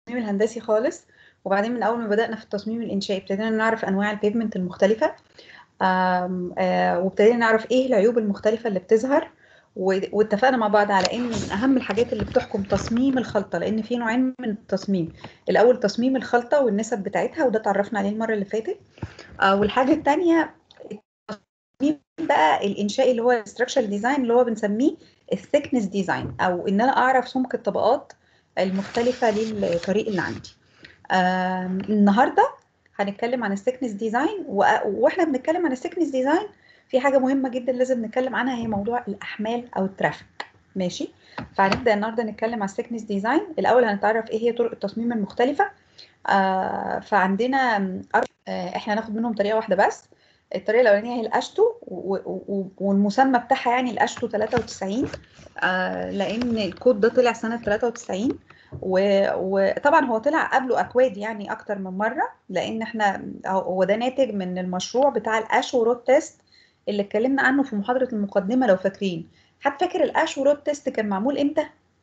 الهندسي خالص وبعدين من اول ما بدانا في التصميم الانشائي ابتدينا نعرف انواع البيفمنت المختلفه آم، آه، وابتدينا نعرف ايه العيوب المختلفه اللي بتظهر و- واتفقنا مع بعض على ان من اهم الحاجات اللي بتحكم تصميم الخلطه لان في نوعين من التصميم الاول تصميم الخلطه والنسب بتاعتها وده اتعرفنا عليه المره اللي فاتت آه، والحاجه الثانيه التصميم بقى الانشائي اللي هو الستراكشر ديزاين اللي هو بنسميه الثيكنس ديزاين او ان انا اعرف سمك الطبقات المختلفه للطريق اللي عندي آم، النهارده هنتكلم عن الثيكنس ديزاين واحنا بنتكلم عن الثيكنس ديزاين في حاجه مهمه جدا لازم نتكلم عنها هي موضوع الاحمال او الترافيك ماشي فهنبدا النهارده نتكلم عن الثيكنس ديزاين الاول هنتعرف ايه هي طرق التصميم المختلفه آه فعندنا أربع- آه احنا هناخد منهم طريقه واحده بس الطريقه الاولانيه هي الاشتو و- و- والمسمى بتاعها يعني الاشتو 93 آه لان الكود ده طلع سنه 93 و- وطبعا هو طلع قبله اكواد يعني اكتر من مره لان احنا هو ده ناتج من المشروع بتاع الاشو رود تيست اللي اتكلمنا عنه في محاضره المقدمه لو فاكرين حد فاكر الاشو رود تيست كان معمول امتى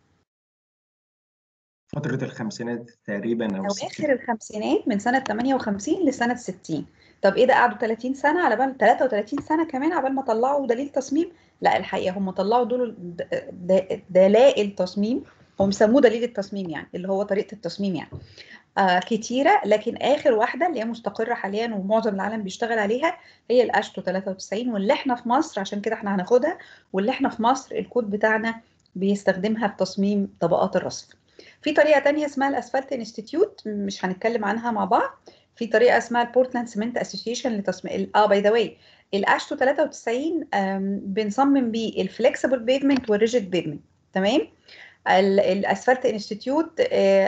فترة الخمسينات تقريبا أو اواخر الستينات الخمسينات من سنه 58 لسنه 60 طب ايه ده قعدوا 30 سنه على بال 33 سنه كمان على بال ما طلعوا دليل تصميم لا الحقيقه هم طلعوا دول د- د- دلائل تصميم هم سموه دليل التصميم يعني اللي هو طريقه التصميم يعني آه كتيره لكن اخر واحده اللي هي مستقره حاليا ومعظم العالم بيشتغل عليها هي الاشتو 93 واللي احنا في مصر عشان كده احنا هناخدها واللي احنا في مصر الكود بتاعنا بيستخدمها في تصميم طبقات الرصف في طريقه تانية اسمها الاسفلت انستيتيوت مش هنتكلم عنها مع بعض في طريقه اسمها البورتلاند سيمنت اسوسيشن لتصميم اه باي ذا واي الاشتو 93 آم، بنصمم بيه الفلكسبل بيفمنت والريجيد بيفمنت تمام ال- الاسفلت انستيتيوت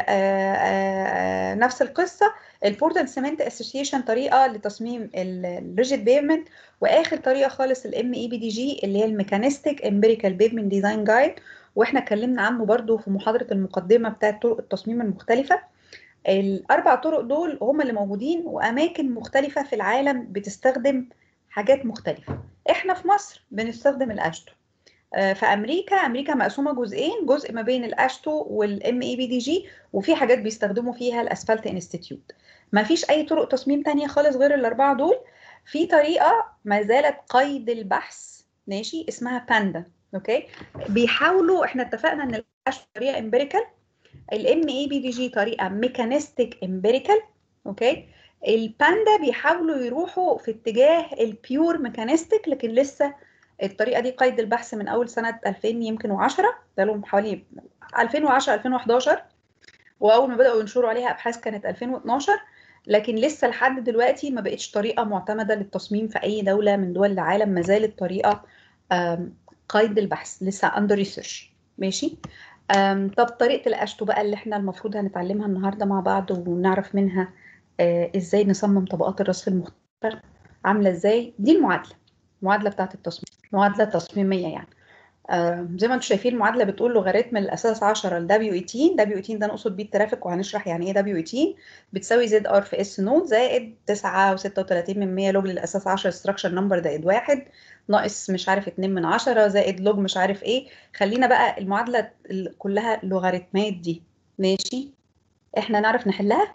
نفس القصه البورتلاند سيمنت اسوسيشن طريقه لتصميم الريجيد بيفمنت واخر طريقه خالص الام اي بي دي جي اللي هي الميكانيستيك امبيريكال بيفمنت ديزاين جايد واحنا اتكلمنا عنه برضو في محاضره المقدمه بتاعه طرق التصميم المختلفه الاربع طرق دول هم اللي موجودين واماكن مختلفه في العالم بتستخدم حاجات مختلفه احنا في مصر بنستخدم الاشتو آه، في امريكا امريكا مقسومه جزئين جزء ما بين الاشتو والام اي بي دي جي وفي حاجات بيستخدموا فيها الاسفلت انستيتيوت ما فيش اي طرق تصميم تانية خالص غير الاربعه دول في طريقه ما زالت قيد البحث ماشي اسمها باندا اوكي بيحاولوا احنا اتفقنا ان الاشتو طريقه امبيريكال الام اي بي دي جي طريقه ميكانيستيك امبيريكال اوكي الباندا بيحاولوا يروحوا في اتجاه البيور ميكانيستيك لكن لسه الطريقه دي قيد البحث من اول سنه 2000 يمكن و10 بقالهم حوالي 2010 2011 واول ما بداوا ينشروا عليها ابحاث كانت 2012 لكن لسه لحد دلوقتي ما بقتش طريقه معتمده للتصميم في اي دوله من دول العالم ما زالت طريقه آم، قيد البحث لسه اندر ريسيرش ماشي آم، طب طريقه الاشتو بقى اللي احنا المفروض هنتعلمها النهارده مع بعض ونعرف منها آه، ازاي نصمم طبقات الرصف المختلفه عامله ازاي دي المعادله المعادله بتاعه التصميم معادله تصميميه يعني آه، زي ما انتم شايفين المعادله بتقول لوغاريتم الاساس 10 ل دبليو 18 دبليو 18 ده نقصد بيه الترافيك وهنشرح يعني ايه دبليو 18 بتساوي زد ار في اس نود زائد 9 و36 من 100 لوج للاساس 10 ستراكشر نمبر زائد واحد ناقص مش عارف 2 من 10 زائد لوج مش عارف ايه خلينا بقى المعادله ال- كلها لوغاريتمات دي ماشي احنا نعرف نحلها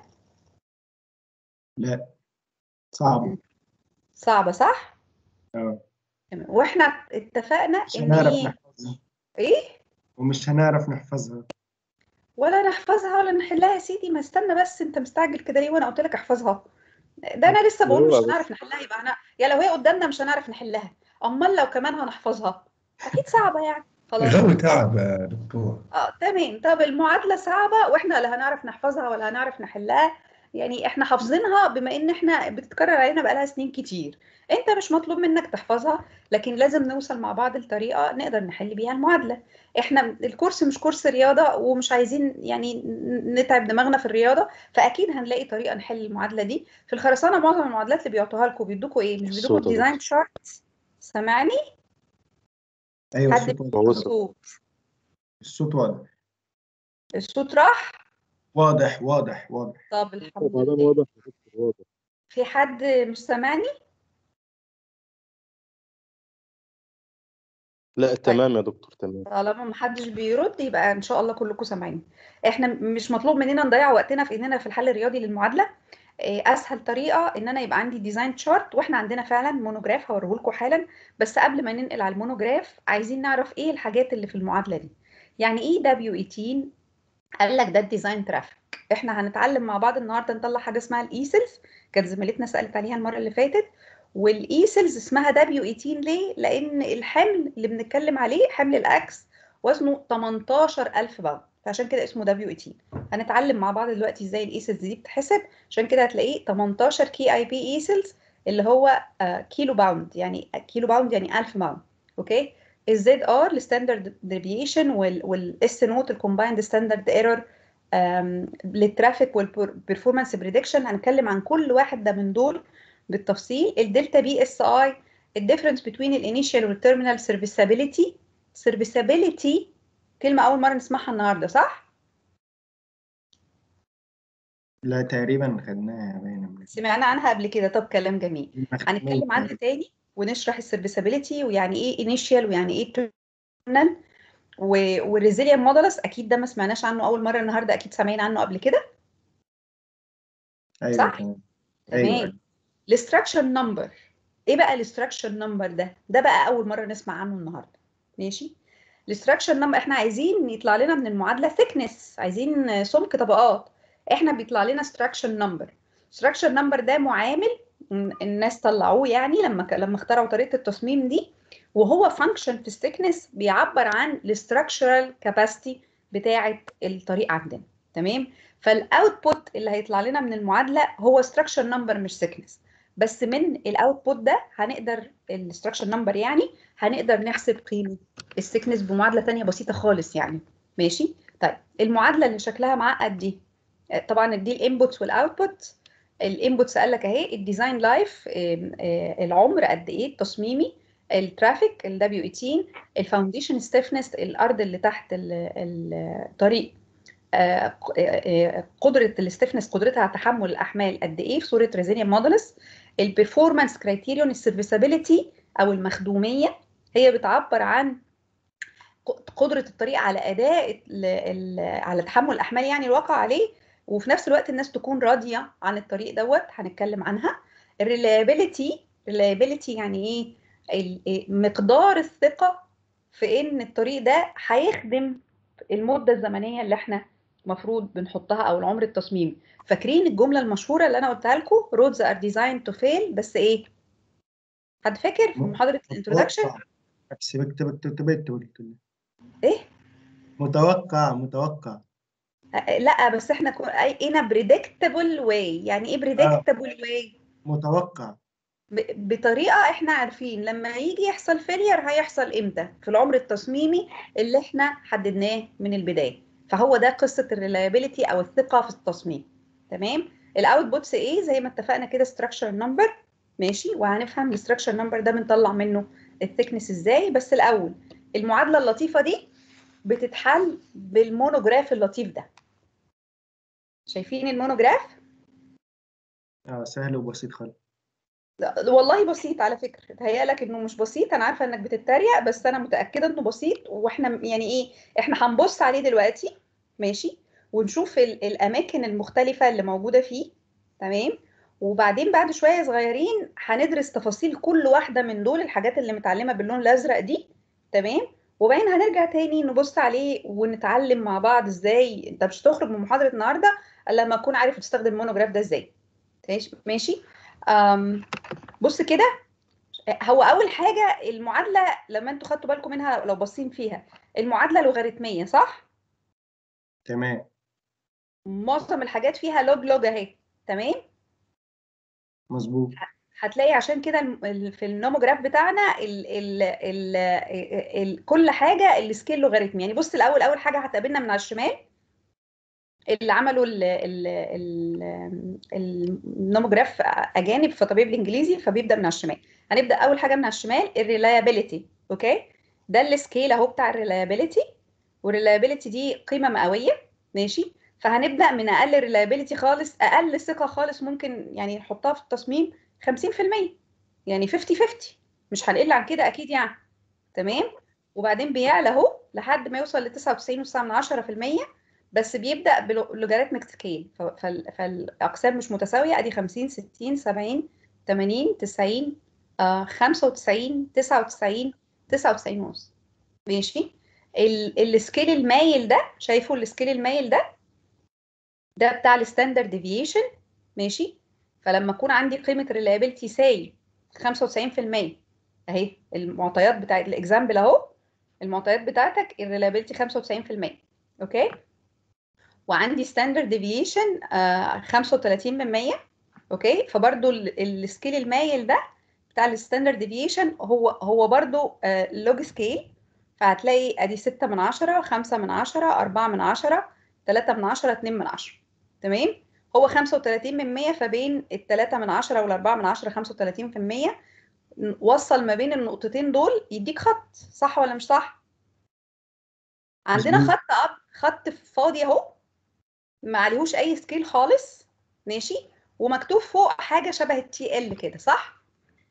لا صعب صعبه صح اه تمام. واحنا اتفقنا مش ان هنعرف ايه نحفظها ايه ومش هنعرف نحفظها ولا نحفظها ولا نحلها يا سيدي ما استنى بس انت مستعجل كده ليه وانا قلت لك احفظها ده انا لسه بقول مش هو بس. هنعرف نحلها يبقى انا يا لو هي قدامنا مش هنعرف نحلها امال لو كمان هنحفظها اكيد صعبه يعني خلاص غاوي تعب يا دكتور اه تمام طب المعادله صعبه واحنا لا هنعرف نحفظها ولا هنعرف نحلها يعني احنا حافظينها بما ان احنا بتتكرر علينا بقالها سنين كتير انت مش مطلوب منك تحفظها لكن لازم نوصل مع بعض لطريقه نقدر نحل بيها المعادله احنا الكورس مش كورس رياضه ومش عايزين يعني ن- نتعب دماغنا في الرياضه فاكيد هنلاقي طريقه نحل المعادله دي في الخرسانه معظم المعادلات اللي بيعطوها لكم بيدوكوا ايه مش بيدوكوا الصوت يا ديزاين دكتور. شارت سامعني ايوه حد الصوت واضح هو وصل. صوت الصوت واضح الصوت راح واضح واضح واضح طب الحمد ما دام لله واضح يا دكتور واضح في حد مش سامعني لا تمام يا دكتور تمام طالما محدش بيرد يبقى ان شاء الله كلكم سامعين احنا مش مطلوب مننا نضيع وقتنا في اننا في الحل الرياضي للمعادله إيه، اسهل طريقه ان انا يبقى عندي ديزاين تشارت واحنا عندنا فعلا مونوجراف هوريه لكم حالا بس قبل ما ننقل على المونوجراف عايزين نعرف ايه الحاجات اللي في المعادله دي يعني ايه دبليو 18 قال لك ده الديزاين ترافيك احنا هنتعلم مع بعض النهارده نطلع حاجه اسمها الايسلز كانت زميلتنا سالت عليها المره اللي فاتت والايسلز اسمها دبليو 18 ليه لان الحمل اللي بنتكلم عليه حمل الاكس وزنه 18000 باوند فعشان كده اسمه دبليو 18 هنتعلم مع بعض دلوقتي ازاي الايسلز دي بتتحسب عشان كده هتلاقيه 18 كي اي بي ايسلز اللي هو آه، كيلو باوند يعني كيلو باوند يعني 1000 باوند اوكي الزد ار الستاندرد ديفيشن والاس نوت الكومبايند ستاندرد ايرور للترافيك والبرفورمانس بريدكشن هنتكلم عن كل واحد ده من دول بالتفصيل الدلتا بي اس اي الديفرنس بين الانيشال والتيرمينال سيرفيسابيلتي سيرفيسابيلتي كلمه اول مره نسمعها النهارده صح لا تقريبا خدناها باينه من سمعنا عنها قبل كده طب كلام جميل ما خدناش هنتكلم عنها تاني ونشرح السيرفيسابيلتي ويعني ايه انيشال ويعني ايه تيرمينال والريزيليان مودلس اكيد ده ما سمعناش عنه اول مره النهارده اكيد سامعين عنه قبل كده ايوه صح؟ تمام ايوه تمام الاستراكشر نمبر ايه بقى الاستراكشر نمبر ده ده بقى اول مره نسمع عنه النهارده ماشي الاستراكشر نمبر احنا عايزين يطلع لنا من المعادله ثيكنس عايزين سمك طبقات احنا بيطلع لنا استراكشر نمبر استراكشر نمبر ده معامل م- الناس طلعوه يعني لما ك- لما اخترعوا طريقه التصميم دي وهو فانكشن في الثيكنس بيعبر عن الاستراكشرال كاباسيتي بتاعه الطريق عندنا تمام فالاوتبوت اللي هيطلع لنا من المعادله هو structure نمبر مش thickness بس من الاوتبوت ده هنقدر الستراكشر نمبر يعني هنقدر نحسب قيمه السكنس بمعادله تانية بسيطه خالص يعني ماشي طيب المعادله اللي شكلها معقد دي آه، طبعا دي الانبوتس والاوتبوت الانبوتس قال لك اهي الديزاين لايف العمر قد ايه التصميمي الترافيك ال W18 الفاونديشن ستيفنس الارض اللي تحت ال- ال- الطريق آه، ق- آه، قدره الستيفنس قدرتها على تحمل الاحمال قد ايه في صوره ريزيليان مودلس البرفورمانس كرايتيريون السيرفيسابيلتي او المخدوميه هي بتعبر عن ق- قدره الطريق على اداء ال- ال- على تحمل الاحمال يعني الواقع عليه وفي نفس الوقت الناس تكون راضيه عن الطريق دوت هنتكلم عنها الريلايبيليتي ريلايبيليتي يعني ايه ال- إيه مقدار الثقه في ان الطريق ده هيخدم المده الزمنيه اللي احنا المفروض بنحطها او العمر التصميمي فاكرين الجمله المشهوره اللي انا قلتها لكم roads are designed to fail بس ايه حد فاكر في محاضره الانترودكشن متوقع. سيبك تبك تبك قلت لي ايه متوقع متوقع آه، لا بس احنا كو- لقينا predictable way يعني ايه predictable way متوقع ب- بطريقه احنا عارفين لما يجي يحصل فيلير هيحصل امتى في العمر التصميمي اللي احنا حددناه من البدايه فهو ده قصه الريلايبيليتي او الثقه في التصميم تمام الاوتبوتس ايه زي ما اتفقنا كده structure نمبر ماشي وهنفهم الستراكشر نمبر ده بنطلع منه الثيكنس ازاي بس الاول المعادله اللطيفه دي بتتحل بالمونوجراف اللطيف ده شايفين المونوجراف اه سهل وبسيط خالص لا، والله بسيط على فكرة تهيألك انه مش بسيط انا عارفة انك بتتريق بس انا متأكدة انه بسيط واحنا يعني ايه احنا هنبص عليه دلوقتي ماشي ونشوف ال- الاماكن المختلفة اللي موجودة فيه تمام وبعدين بعد شوية صغيرين هندرس تفاصيل كل واحدة من دول الحاجات اللي متعلمة باللون الازرق دي تمام وبعدين هنرجع تاني نبص عليه ونتعلم مع بعض ازاي انت مش هتخرج من محاضرة النهاردة الا لما تكون عارف تستخدم المونوجراف ده ازاي ماشي ماشي أم بص كده هو اول حاجه المعادله لما انتوا خدتوا بالكم منها لو باصين فيها المعادله لوغاريتميه صح تمام معظم الحاجات فيها لوج لوج اهي تمام مظبوط هتلاقي عشان كده الم- ال- في النوموجراف بتاعنا ال ال ال ال كل حاجه السكيل لوغاريتمي يعني بص الاول اول حاجه هتقابلنا من على الشمال اللي عملوا ال ال ال النوموجراف اجانب فطبيعي بالانجليزي فبيبدا من على الشمال هنبدا اول حاجه من على الشمال الريلايابيليتي اوكي ده السكيل اهو بتاع الريلايابيليتي والريلايابيليتي دي قيمه مئويه ماشي فهنبدا من اقل ريلايابيليتي خالص اقل ثقه خالص ممكن يعني نحطها في التصميم 50% يعني 50 50 مش هنقل عن كده اكيد يعني تمام وبعدين بيعلى اهو لحد ما يوصل ل 99.9% بس بيبدا بلوجاريتمك سكيل فالاقسام مش متساويه ادي 50 60 70 80 90 آه 95 99 99 ونص ماشي ال- السكيل المايل ده شايفوا السكيل المايل ده ده بتاع الستاندرد ديفيشن ماشي فلما اكون عندي قيمه ريلابيلتي ساي 95% اهي المعطيات بتاع الاكزامبل اهو المعطيات بتاعتك الريلابيلتي 95% اوكي وعندي ستاندرد ديفيشن 35% اوكي فبرضو السكيل المايل ده بتاع الستاندرد ديفيشن هو هو برضو لوج سكيل فهتلاقي ادي 6 من 10 5 من 10 4 من 10 3 من 10 2 من 10 تمام هو 35 من 100 فبين ال 3 من 10 وال 4 من 10 35 في المية وصل ما بين النقطتين دول يديك خط صح ولا مش صح عندنا مظبوط. خط أب خط فاضي اهو ما عليهوش اي سكيل خالص ماشي ومكتوب فوق حاجه شبه التي ال كده صح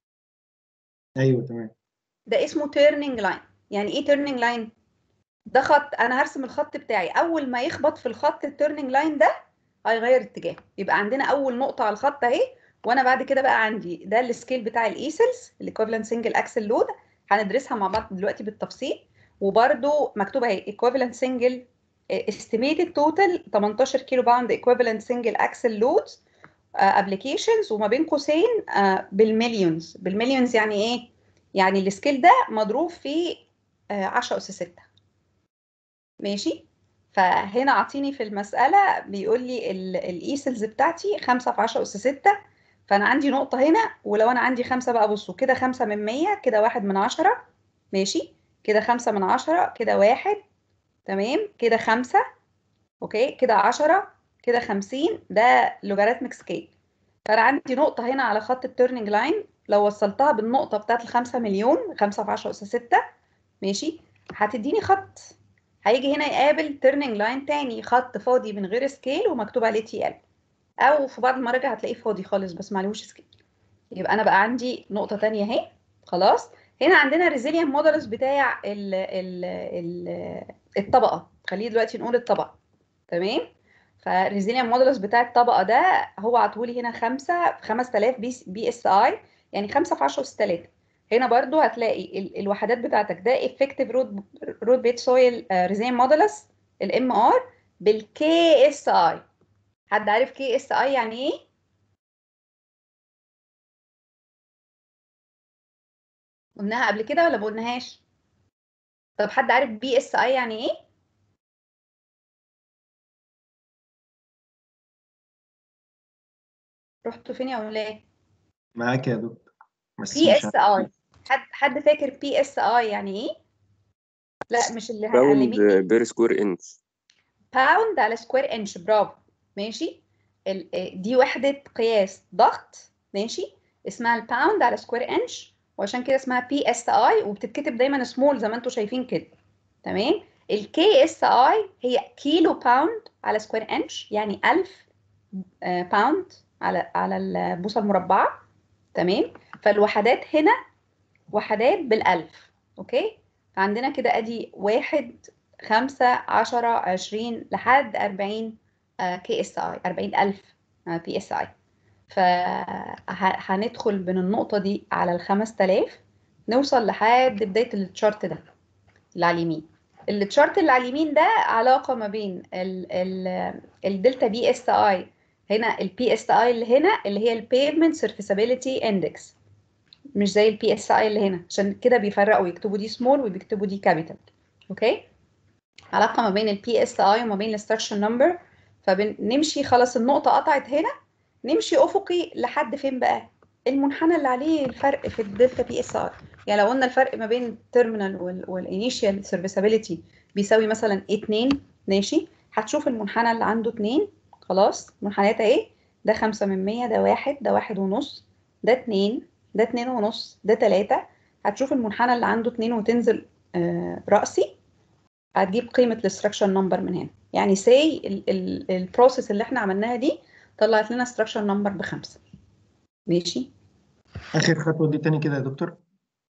ايوه تمام ده اسمه تيرنينج لاين يعني ايه تيرنينج لاين ده خط انا هرسم الخط بتاعي اول ما يخبط في الخط التيرنينج لاين ده هيغير اتجاه يبقى عندنا اول نقطه على الخط اهي وانا بعد كده بقى عندي ده السكيل بتاع الايسلز الايكوفالنت سنجل اكسل لود هندرسها مع بعض دلوقتي بالتفصيل وبرده مكتوب اهي ايكوفالنت سنجل estimated total 18 كيلو باوند equivalent single axle loads ابلكيشنز وما بين قوسين uh, بالمليونز بالمليونز يعني ايه يعني السكيل ده مضروب في uh, 10 اس 6 ماشي فهنا اعطيني في المساله بيقول لي الايسلز بتاعتي 5 في 10 اس 6 فانا عندي نقطه هنا ولو انا عندي 5 بقى بصوا كده 5 من 100 كده 1 من 10 ماشي كده 5 من 10 كده 1 تمام كده 5 اوكي كده 10 كده 50 ده لوغاريتمك سكيل فانا عندي نقطه هنا على خط التيرنينج لاين لو وصلتها بالنقطه بتاعت ال 5 مليون 5 في 10 اس 6 ماشي هتديني خط هيجي هنا يقابل تيرنينج لاين تاني خط فاضي من غير سكيل ومكتوب عليه تي ال او في بعض المراجع هتلاقيه فاضي خالص بس معلوش سكيل يبقى انا بقى عندي نقطه تانية اهي خلاص هنا عندنا ريزيليان مودلز بتاع ال ال ال الطبقه خليه دلوقتي نقول الطبقه تمام فالريزيليان مودلز بتاع الطبقه ده هو عطولي هنا 5 في 5000 بي, بي اس اي يعني 5 في 10 اس 3 هنا برضو هتلاقي ال الوحدات بتاعتك ده افكتيف رود رود بيت سويل ريزيليان مودلز الام ار بالكي اس اي حد عارف كي اس اي يعني ايه قلناها قبل كده ولا ما قلناهاش طب حد عارف بي اس اي يعني ايه رحتوا فين يا اولاد معاك يا دكتور بس بي مش اس عارف. اي حد حد فاكر بي اس اي يعني ايه لا مش اللي باوند هنعلميه بير سكوير انش باوند على سكوير انش برافو ماشي ال- دي وحدة قياس ضغط ماشي اسمها الباوند على سكوير انش وعشان كده اسمها بي اس اي وبتتكتب دايما سمول زي ما انتم شايفين كده تمام الكي اس اي هي كيلو باوند على سكوير انش يعني 1000 باوند على على البوصه المربعه تمام فالوحدات هنا وحدات بالالف اوكي فعندنا كده ادي واحد خمسة عشرة عشرين لحد أربعين كي اس اي أربعين ألف بي اس اي فهندخل من النقطة دي على الخمس تلاف نوصل لحد بداية التشارت ده اللي على اليمين التشارت اللي على اليمين ده علاقة ما بين ال ال الدلتا بي اس اي هنا البي اس اي اللي هنا اللي هي البيفمنت سيرفيسابيلتي اندكس مش زي البي اس اي اللي هنا عشان كده بيفرقوا يكتبوا دي سمول وبيكتبوا دي كابيتال اوكي علاقة ما بين البي اس اي وما بين الستراكشر نمبر فبنمشي خلاص النقطة قطعت هنا نمشي افقي لحد فين بقى المنحنى اللي عليه الفرق في الدلتا بي اس ار يعني لو قلنا الفرق ما بين التيرمينال والانيشال سيرفيسابيلتي بيساوي مثلا 2 ماشي هتشوف المنحنى اللي عنده 2 خلاص منحنيات اهي ده 5 من 100 ده واحد ده واحد ونص ده 2 ده 2 ونص ده 3 هتشوف المنحنى اللي عنده 2 وتنزل آه رأسي هتجيب قيمة الاستراكشر نمبر من هنا يعني سي البروسيس اللي احنا عملناها دي طلعت لنا structure number بخمسة ماشي اخر خطوه دي تاني كده يا دكتور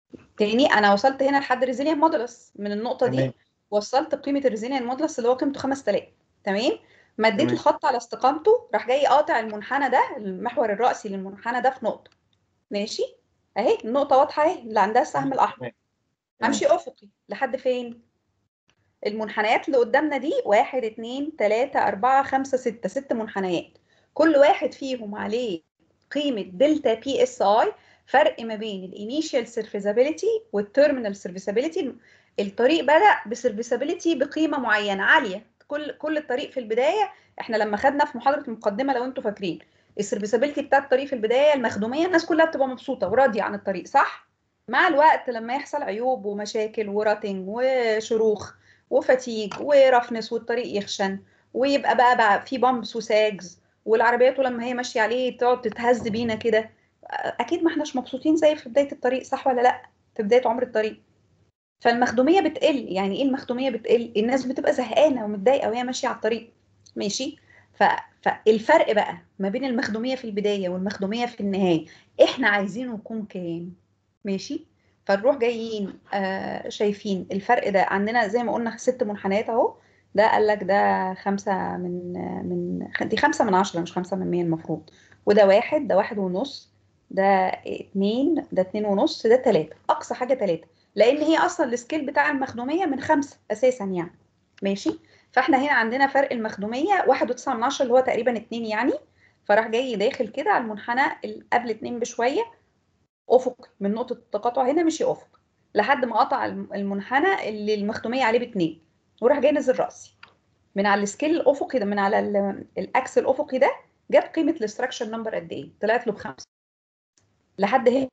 تاني انا وصلت هنا لحد ريزيليان مودولس من النقطه دي تمام وصلت قيمه الريزيليان مودولس اللي هو قيمته 5000 تمام مديت تمام. الخط على استقامته راح جاي قاطع المنحنى ده المحور الرأسي للمنحنى ده في نقطه ماشي اهي النقطه واضحه اهي اللي عندها السهم الاحمر تمام. امشي افقي لحد فين المنحنيات اللي قدامنا دي واحد اتنين تلاتة أربعة خمسة ستة ست منحنيات كل واحد فيهم عليه قيمة دلتا بي اس اي فرق ما بين الانيشال سيرفيسابيلتي والتيرمينال سيرفيسابيلتي الطريق بدأ بسيرفيسابيلتي بقيمة معينة عالية كل كل الطريق في البداية احنا لما خدنا في محاضرة المقدمة لو انتوا فاكرين السيرفيسابيلتي بتاعت الطريق في البداية المخدومية الناس كلها بتبقى مبسوطة وراضية عن الطريق صح؟ مع الوقت لما يحصل عيوب ومشاكل وراتنج وشروخ وفتيج ورفنس والطريق يخشن ويبقى بقى, بقى في بامبس وساجز والعربيات لما هي ماشيه عليه تقعد تتهز بينا كده اكيد ما احناش مبسوطين زي في بدايه الطريق صح ولا لا في بدايه عمر الطريق فالمخدوميه بتقل يعني ايه المخدوميه بتقل الناس بتبقى زهقانه ومتضايقه وهي ماشيه على الطريق ماشي ف... فالفرق بقى ما بين المخدوميه في البدايه والمخدوميه في النهايه احنا عايزينه يكون كام ماشي فنروح جايين آه شايفين الفرق ده عندنا زي ما قلنا ست منحنيات اهو ده قال لك ده خمسة من من دي خمسة من عشرة مش خمسة من مية المفروض وده واحد ده واحد ونص ده اتنين ده اتنين ونص ده تلاتة أقصى حاجة تلاتة لأن هي أصلا السكيل بتاع المخدومية من خمسة أساسا يعني ماشي فاحنا هنا عندنا فرق المخدومية واحد وتسعة من عشرة اللي هو تقريبا اتنين يعني فراح جاي داخل كده على المنحنى اللي قبل اتنين بشوية افقي من نقطه التقاطع هنا مشي افق لحد ما قطع المنحنى اللي المخدوميه عليه باتنين وراح جاي نزل راسي من على السكيل الافقي ده من على الاكس الافقي ده جاب قيمه الاستراكشر نمبر قد ايه طلعت له بخمسه لحد هنا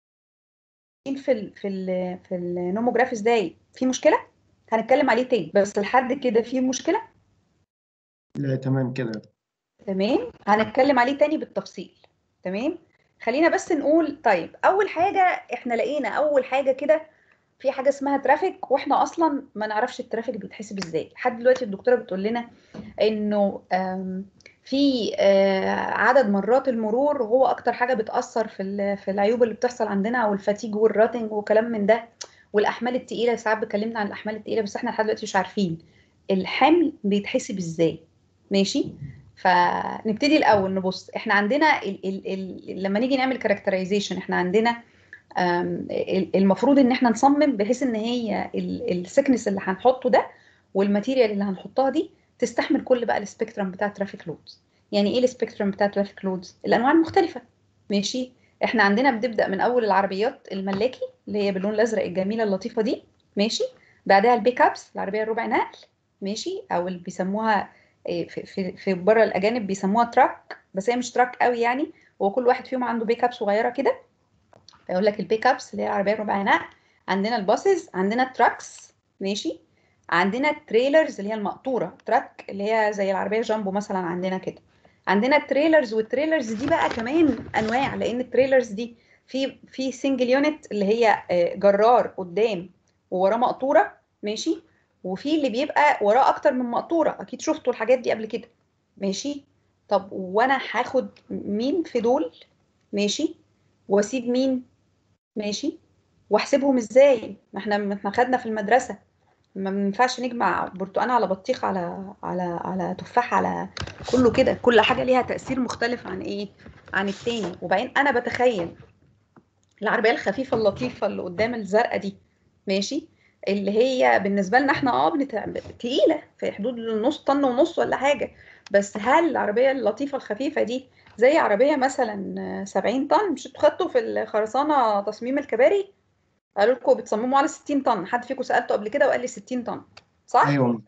في ال في ال في النوموجرافيس ده في مشكله هنتكلم عليه تاني بس لحد كده في مشكله لا تمام كده تمام هنتكلم عليه تاني بالتفصيل تمام خلينا بس نقول طيب اول حاجه احنا لقينا اول حاجه كده في حاجه اسمها ترافيك واحنا اصلا ما نعرفش الترافيك بيتحسب ازاي لحد دلوقتي الدكتوره بتقول لنا انه في عدد مرات المرور هو اكتر حاجه بتاثر في في العيوب اللي بتحصل عندنا والفاتيج والراتنج وكلام من ده والاحمال التقيله ساعات بكلمنا عن الاحمال التقيله بس احنا لحد دلوقتي مش عارفين الحمل بيتحسب ازاي ماشي فنبتدي الاول نبص احنا عندنا ال ال ال لما نيجي نعمل كاركترايزيشن احنا عندنا المفروض ان احنا نصمم بحيث ان هي السكنس اللي هنحطه ده والماتيريال اللي هنحطها دي تستحمل كل بقى السبيكترم بتاع الترافيك لودز يعني ايه السبيكترم بتاع الترافيك لودز الانواع المختلفه ماشي احنا عندنا بنبدا من اول العربيات الملاكي اللي هي باللون الازرق الجميله اللطيفه دي ماشي بعدها البيك ابس العربيه الربع نقل ماشي او اللي بيسموها في في في بره الاجانب بيسموها تراك بس هي مش تراك قوي يعني هو كل واحد فيهم عنده بيك اب صغيره كده يقول لك البيك ابس اللي هي العربيه الربع نقل عندنا الباصز عندنا التراكس ماشي عندنا التريلرز اللي هي المقطوره تراك اللي هي زي العربيه جامبو مثلا عندنا كده عندنا التريلرز والتريلرز دي بقى كمان انواع لان التريلرز دي في في سنجل يونت اللي هي جرار قدام ووراه مقطوره ماشي وفي اللي بيبقى وراه اكتر من مقطوره اكيد شفتوا الحاجات دي قبل كده ماشي طب وانا هاخد مين في دول ماشي واسيب مين ماشي واحسبهم ازاي ما احنا ما احنا خدنا في المدرسه ما ينفعش نجمع برتقانه على بطيخ على على على تفاح على كله كده كل حاجه ليها تاثير مختلف عن ايه عن التاني وبعدين انا بتخيل العربيه الخفيفه اللطيفه اللي قدام الزرقاء دي ماشي اللي هي بالنسبه لنا احنا اه بنت... تقيله في حدود النص طن ونص ولا حاجه بس هل العربيه اللطيفه الخفيفه دي زي عربيه مثلا 70 طن مش انتوا خدتوا في الخرسانه تصميم الكباري قالوا لكم بتصمموا على 60 طن حد فيكم سالته قبل كده وقال لي 60 طن صح ايوه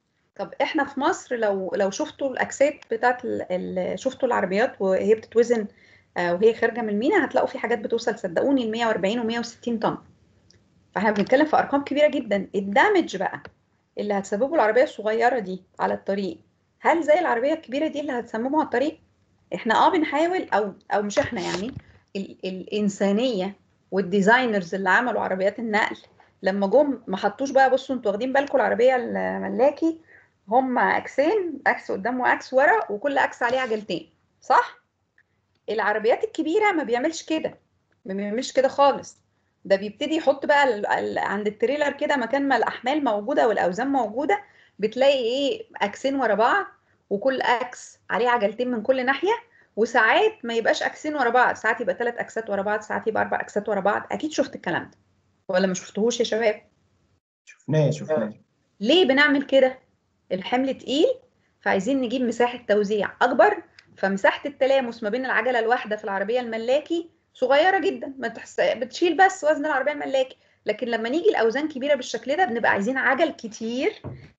طب احنا في مصر لو لو شفتوا الاجساد بتاعت ال... ال... شفتوا العربيات وهي بتتوزن آه وهي خارجه من المينا هتلاقوا في حاجات بتوصل صدقوني ل 140 و160 طن فاحنا بنتكلم في ارقام كبيره جدا الدامج بقى اللي هتسببه العربيه الصغيره دي على الطريق هل زي العربيه الكبيره دي اللي هتسممه على الطريق احنا اه بنحاول او او مش احنا يعني ال الانسانيه والديزاينرز اللي عملوا عربيات النقل لما جم ما حطوش بقى بصوا انتوا واخدين بالكم العربيه الملاكي هم اكسين اكس قدام واكس ورا وكل اكس عليه عجلتين صح العربيات الكبيره ما بيعملش كده ما بيعملش كده خالص ده بيبتدي يحط بقى ال- ال- عند التريلر كده مكان ما الاحمال موجوده والاوزان موجوده بتلاقي ايه اكسين ورا بعض وكل اكس عليه عجلتين من كل ناحيه وساعات ما يبقاش اكسين ورا بعض ساعات يبقى ثلاث اكسات ورا بعض ساعات يبقى اربع اكسات ورا بعض اكيد شفت الكلام ده ولا ما شفتهوش يا شباب شفناه شفناه ليه بنعمل كده الحمل تقيل فعايزين نجيب مساحة توزيع أكبر فمساحة التلامس ما بين العجلة الواحدة في العربية الملاكي صغيرة جدا ما تحس... بتشيل بس وزن العربية الملاكي لكن لما نيجي الأوزان كبيرة بالشكل ده بنبقى عايزين عجل كتير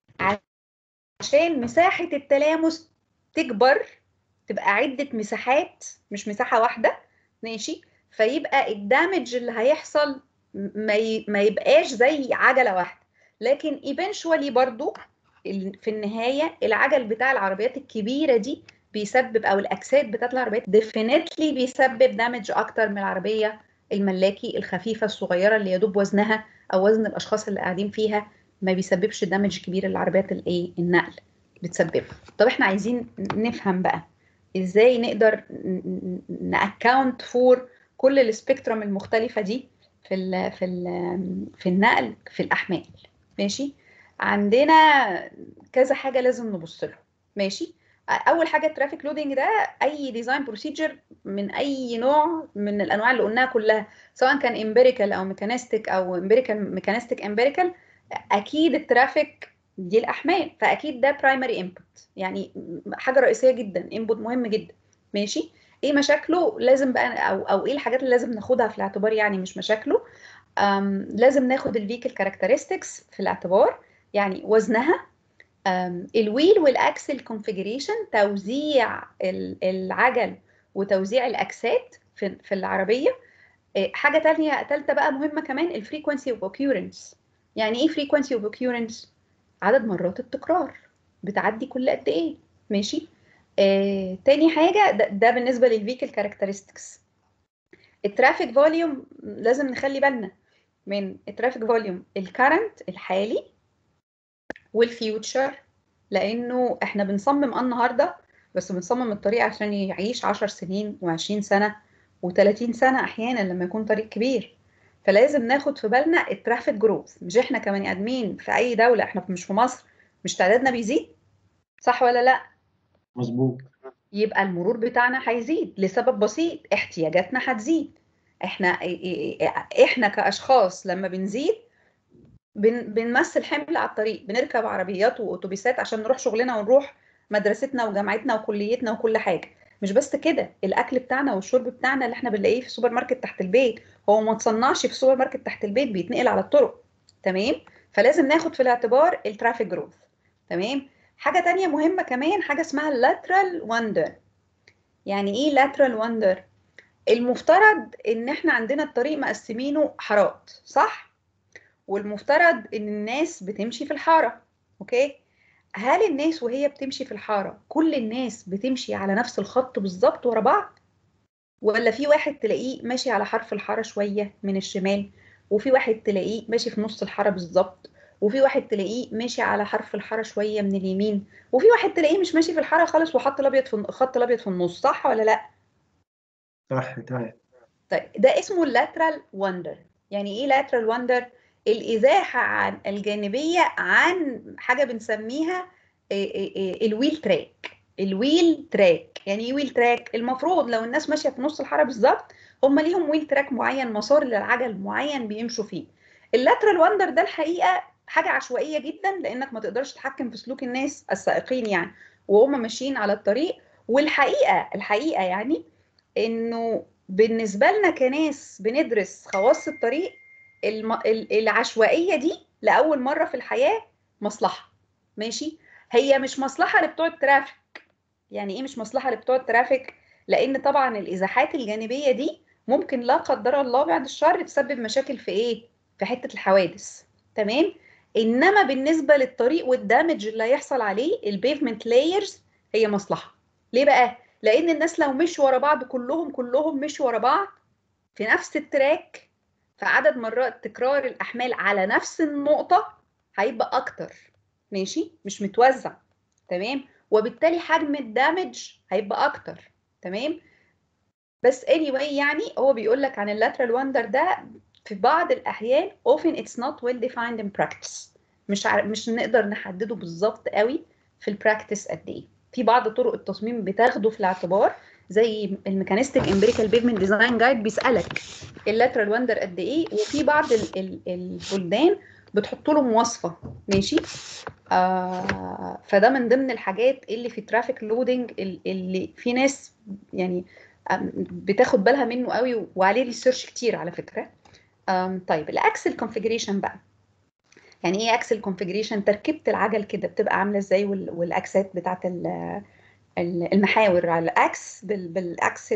عشان مساحة التلامس تكبر تبقى عدة مساحات مش مساحة واحدة ماشي فيبقى الدامج اللي هيحصل ما, ي... ما يبقاش زي عجلة واحدة لكن eventually برضو ال- في النهايه العجل بتاع العربيات الكبيره دي بيسبب او الاجساد بتاعت العربيات ديفينتلي بيسبب دامج اكتر من العربيه الملاكي الخفيفه الصغيره اللي يدوب وزنها او وزن الاشخاص اللي قاعدين فيها ما بيسببش دامج كبير العربيات الايه النقل بتسببه طب احنا عايزين نفهم بقى ازاي نقدر ناكاونت فور كل السبيكترم المختلفه دي في ال في ال في النقل في الاحمال ماشي عندنا كذا حاجه لازم نبص لها ماشي اول حاجه الترافيك لودنج ده اي ديزاين بروسيجر من اي نوع من الانواع اللي قلناها كلها سواء كان امبيريكال او ميكانيستيك او امبيريكال ميكانيستيك امبيريكال اكيد الترافيك دي الاحمال فاكيد ده برايمري انبوت يعني حاجه رئيسيه جدا انبوت مهم جدا ماشي ايه مشاكله لازم بقى او او ايه الحاجات اللي لازم ناخدها في الاعتبار يعني مش مشاكله أم لازم ناخد الفيكل كاركترستكس في الاعتبار يعني وزنها أم، الويل والاكسل كونفيجريشن توزيع ال- العجل وتوزيع الاكسات في في العربيه إيه، حاجه تانية تالتة بقى مهمه كمان الفريكونسي اوف occurrence يعني ايه فريكونسي اوف occurrence عدد مرات التكرار بتعدي كل قد ايه ماشي آه، تاني حاجه ده, ده بالنسبه للفيكل كاركترستكس الترافيك فوليوم لازم نخلي بالنا من الترافيك فوليوم الكرنت الحالي والفيوتشر لانه احنا بنصمم اه النهارده بس بنصمم الطريق عشان يعيش 10 سنين و20 سنه و30 سنه احيانا لما يكون طريق كبير فلازم ناخد في بالنا الترافيك جروث مش احنا كبني ادمين في اي دوله احنا مش في مصر مش تعدادنا بيزيد صح ولا لا مظبوط يبقى المرور بتاعنا هيزيد لسبب بسيط احتياجاتنا هتزيد احنا احنا كاشخاص لما بنزيد بن بنمثل حمل على الطريق بنركب عربيات واتوبيسات عشان نروح شغلنا ونروح مدرستنا وجامعتنا وكليتنا وكل حاجه مش بس كده الاكل بتاعنا والشرب بتاعنا اللي احنا بنلاقيه في السوبر ماركت تحت البيت هو ما تصنعش في السوبر ماركت تحت البيت بيتنقل على الطرق تمام فلازم ناخد في الاعتبار الترافيك جروث تمام حاجه تانية مهمه كمان حاجه اسمها lateral wonder يعني ايه lateral wonder المفترض ان احنا عندنا الطريق مقسمينه حارات صح والمفترض ان الناس بتمشي في الحاره اوكي هل الناس وهي بتمشي في الحاره كل الناس بتمشي على نفس الخط بالظبط ورا بعض ولا في واحد تلاقيه ماشي على حرف الحاره شويه من الشمال وفي واحد تلاقيه ماشي في نص الحاره بالظبط وفي واحد تلاقيه ماشي على حرف الحاره شويه من اليمين وفي واحد تلاقيه مش ماشي في الحاره خالص وحط الابيض في الخط الابيض في النص صح ولا لا صح تمام طيب ده اسمه اللاترال وندر يعني ايه لاترال وندر الازاحه عن الجانبيه عن حاجه بنسميها الويل تراك الويل تراك يعني ايه ويل تراك المفروض لو الناس ماشيه في نص الحاره بالظبط هم ليهم ويل تراك معين مسار للعجل معين بيمشوا فيه اللاترال وندر ده الحقيقه حاجه عشوائيه جدا لانك ما تقدرش تتحكم في سلوك الناس السائقين يعني وهم ماشيين على الطريق والحقيقه الحقيقه يعني انه بالنسبه لنا كناس بندرس خواص الطريق الم... العشوائيه دي لاول مره في الحياه مصلحه ماشي هي مش مصلحه لبتوع الترافيك يعني ايه مش مصلحه لبتوع الترافيك لان طبعا الازاحات الجانبيه دي ممكن لا قدر الله بعد الشر تسبب مشاكل في ايه في حته الحوادث تمام انما بالنسبه للطريق والدامج اللي هيحصل عليه البيفمنت لايرز هي مصلحه ليه بقى لان الناس لو مشوا ورا بعض كلهم كلهم مشوا ورا بعض في نفس التراك فعدد مرات تكرار الاحمال على نفس النقطه هيبقى اكتر ماشي مش متوزع تمام وبالتالي حجم الدامج هيبقى اكتر تمام بس anyway يعني هو بيقول لك عن اللاترال وندر ده في بعض الاحيان often it's not well defined in practice مش عارف مش نقدر نحدده بالظبط قوي في البراكتس قد ايه في بعض طرق التصميم بتاخده في الاعتبار زي الميكانيستيك امبيريكال بيفمنت ديزاين جايد بيسالك اللاترال وندر قد ايه وفي بعض ال ال البلدان بتحط له مواصفه ماشي آه فده من ضمن الحاجات اللي في الترافيك لودنج اللي في ناس يعني بتاخد بالها منه قوي وعليه ريسيرش كتير على فكره طيب الاكسل كونفيجريشن بقى يعني ايه اكسل كونفيجريشن تركيبه العجل كده بتبقى عامله ازاي والاكسات بتاعت المحاور على الاكس بالاكس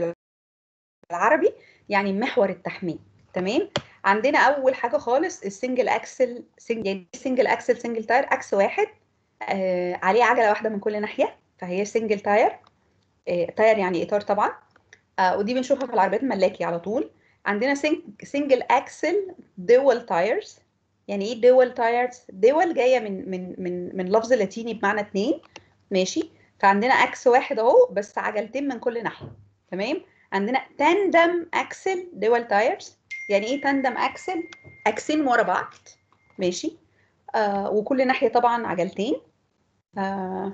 بالعربي يعني محور التحميل تمام عندنا اول حاجه خالص السنجل اكسل سنجل سنجل اكسل سنجل تاير اكس واحد آه عليه عجله واحده من كل ناحيه فهي سنجل تاير آه تاير يعني اطار طبعا آه ودي بنشوفها في العربيات الملاكي على طول عندنا سنجل اكسل دول تايرز يعني ايه دول تايرز دول جايه من من من من لفظ لاتيني بمعنى اتنين ماشي فعندنا اكس واحد اهو بس عجلتين من كل ناحيه تمام عندنا تاندم اكسل دول تايرز يعني ايه تاندم اكسل اكسين ورا بعض ماشي آه وكل ناحيه طبعا عجلتين آه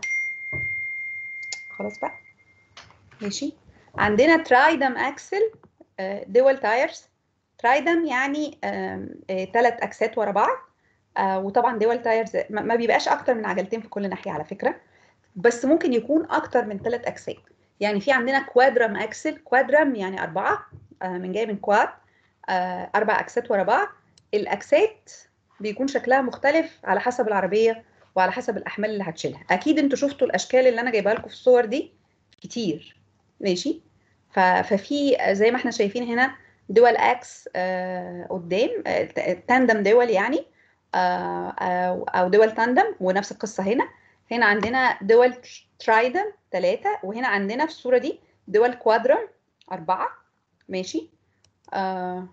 خلاص بقى ماشي عندنا ترايدم اكسل آه دول تايرز ترايدم يعني ثلاث اكسات ورا بعض آه وطبعا دول تايرز ما بيبقاش اكتر من عجلتين في كل ناحيه على فكره بس ممكن يكون اكتر من ثلاث اكسات يعني في عندنا كوادرم اكسل كوادرم يعني اربعه آه من جاي من كواد آه اربع اكسات ورا بعض الاكسات بيكون شكلها مختلف على حسب العربيه وعلى حسب الاحمال اللي هتشيلها اكيد انتوا شفتوا الاشكال اللي انا جايبها لكم في الصور دي كتير ماشي ففي زي ما احنا شايفين هنا دول اكس آه قدام آه تاندم دول يعني آه او دول تاندم ونفس القصه هنا هنا عندنا دول ترايدم ثلاثة وهنا عندنا في الصورة دي دول كوادرم أربعة ماشي آه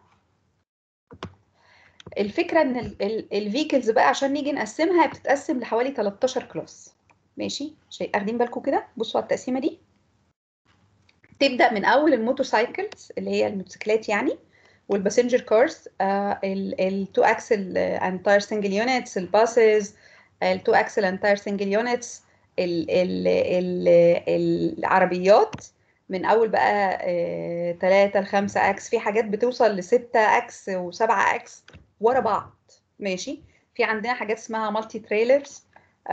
الفكرة إن الفيكلز بقى عشان نيجي نقسمها بتتقسم لحوالي 13 كلاس ماشي شيء أخدين بالكم كده بصوا على التقسيمة دي تبدأ من أول الموتوسايكلز اللي هي الموتوسيكلات يعني والباسنجر كارز التو اكسل اند تاير سنجل يونتس الباسز التو اكسل اند تاير سنجل يونتس العربيات من اول بقى ثلاثة لخمسة اكس في حاجات بتوصل لستة اكس وسبعة اكس ورا بعض ماشي في عندنا حاجات اسمها مالتي تريلرز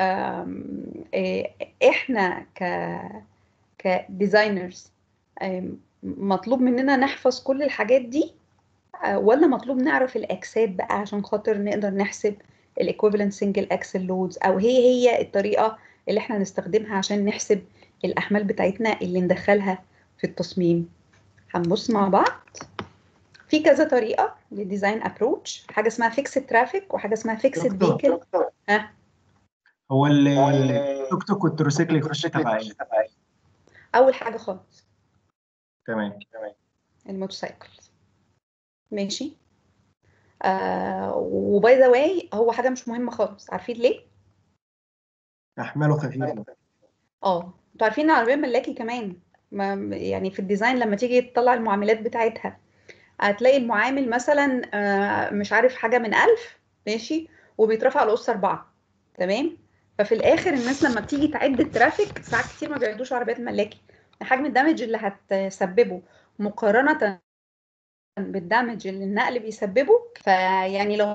احنا ك كديزاينرز مطلوب مننا نحفظ كل الحاجات دي ولا مطلوب نعرف الاكسات بقى عشان خاطر نقدر نحسب الايكويفالنت سنجل اكسل لودز او هي هي الطريقه اللي احنا هنستخدمها عشان نحسب الاحمال بتاعتنا اللي ندخلها في التصميم هنبص مع بعض في كذا طريقه للديزاين ابروتش حاجه اسمها فيكسد ترافيك وحاجه اسمها فيكسد فيكل ها هو التوك توك والتروسيكل يخش تبع ايه؟ اول حاجه خالص تمام تمام الموتوسيكل ماشي آه وباي ذا واي هو حاجه مش مهمه خالص عارفين ليه احماله خفيفه اه انتوا عارفين العربيه ملاكي كمان ما يعني في الديزاين لما تيجي تطلع المعاملات بتاعتها هتلاقي المعامل مثلا آه مش عارف حاجه من ألف ماشي وبيترفع لقص أربعة تمام ففي الآخر الناس لما بتيجي تعد الترافيك ساعات كتير ما بيعدوش عربيات ملاكي حجم الدمج اللي هتسببه مقارنة بالدمج اللي النقل بيسببه فيعني لو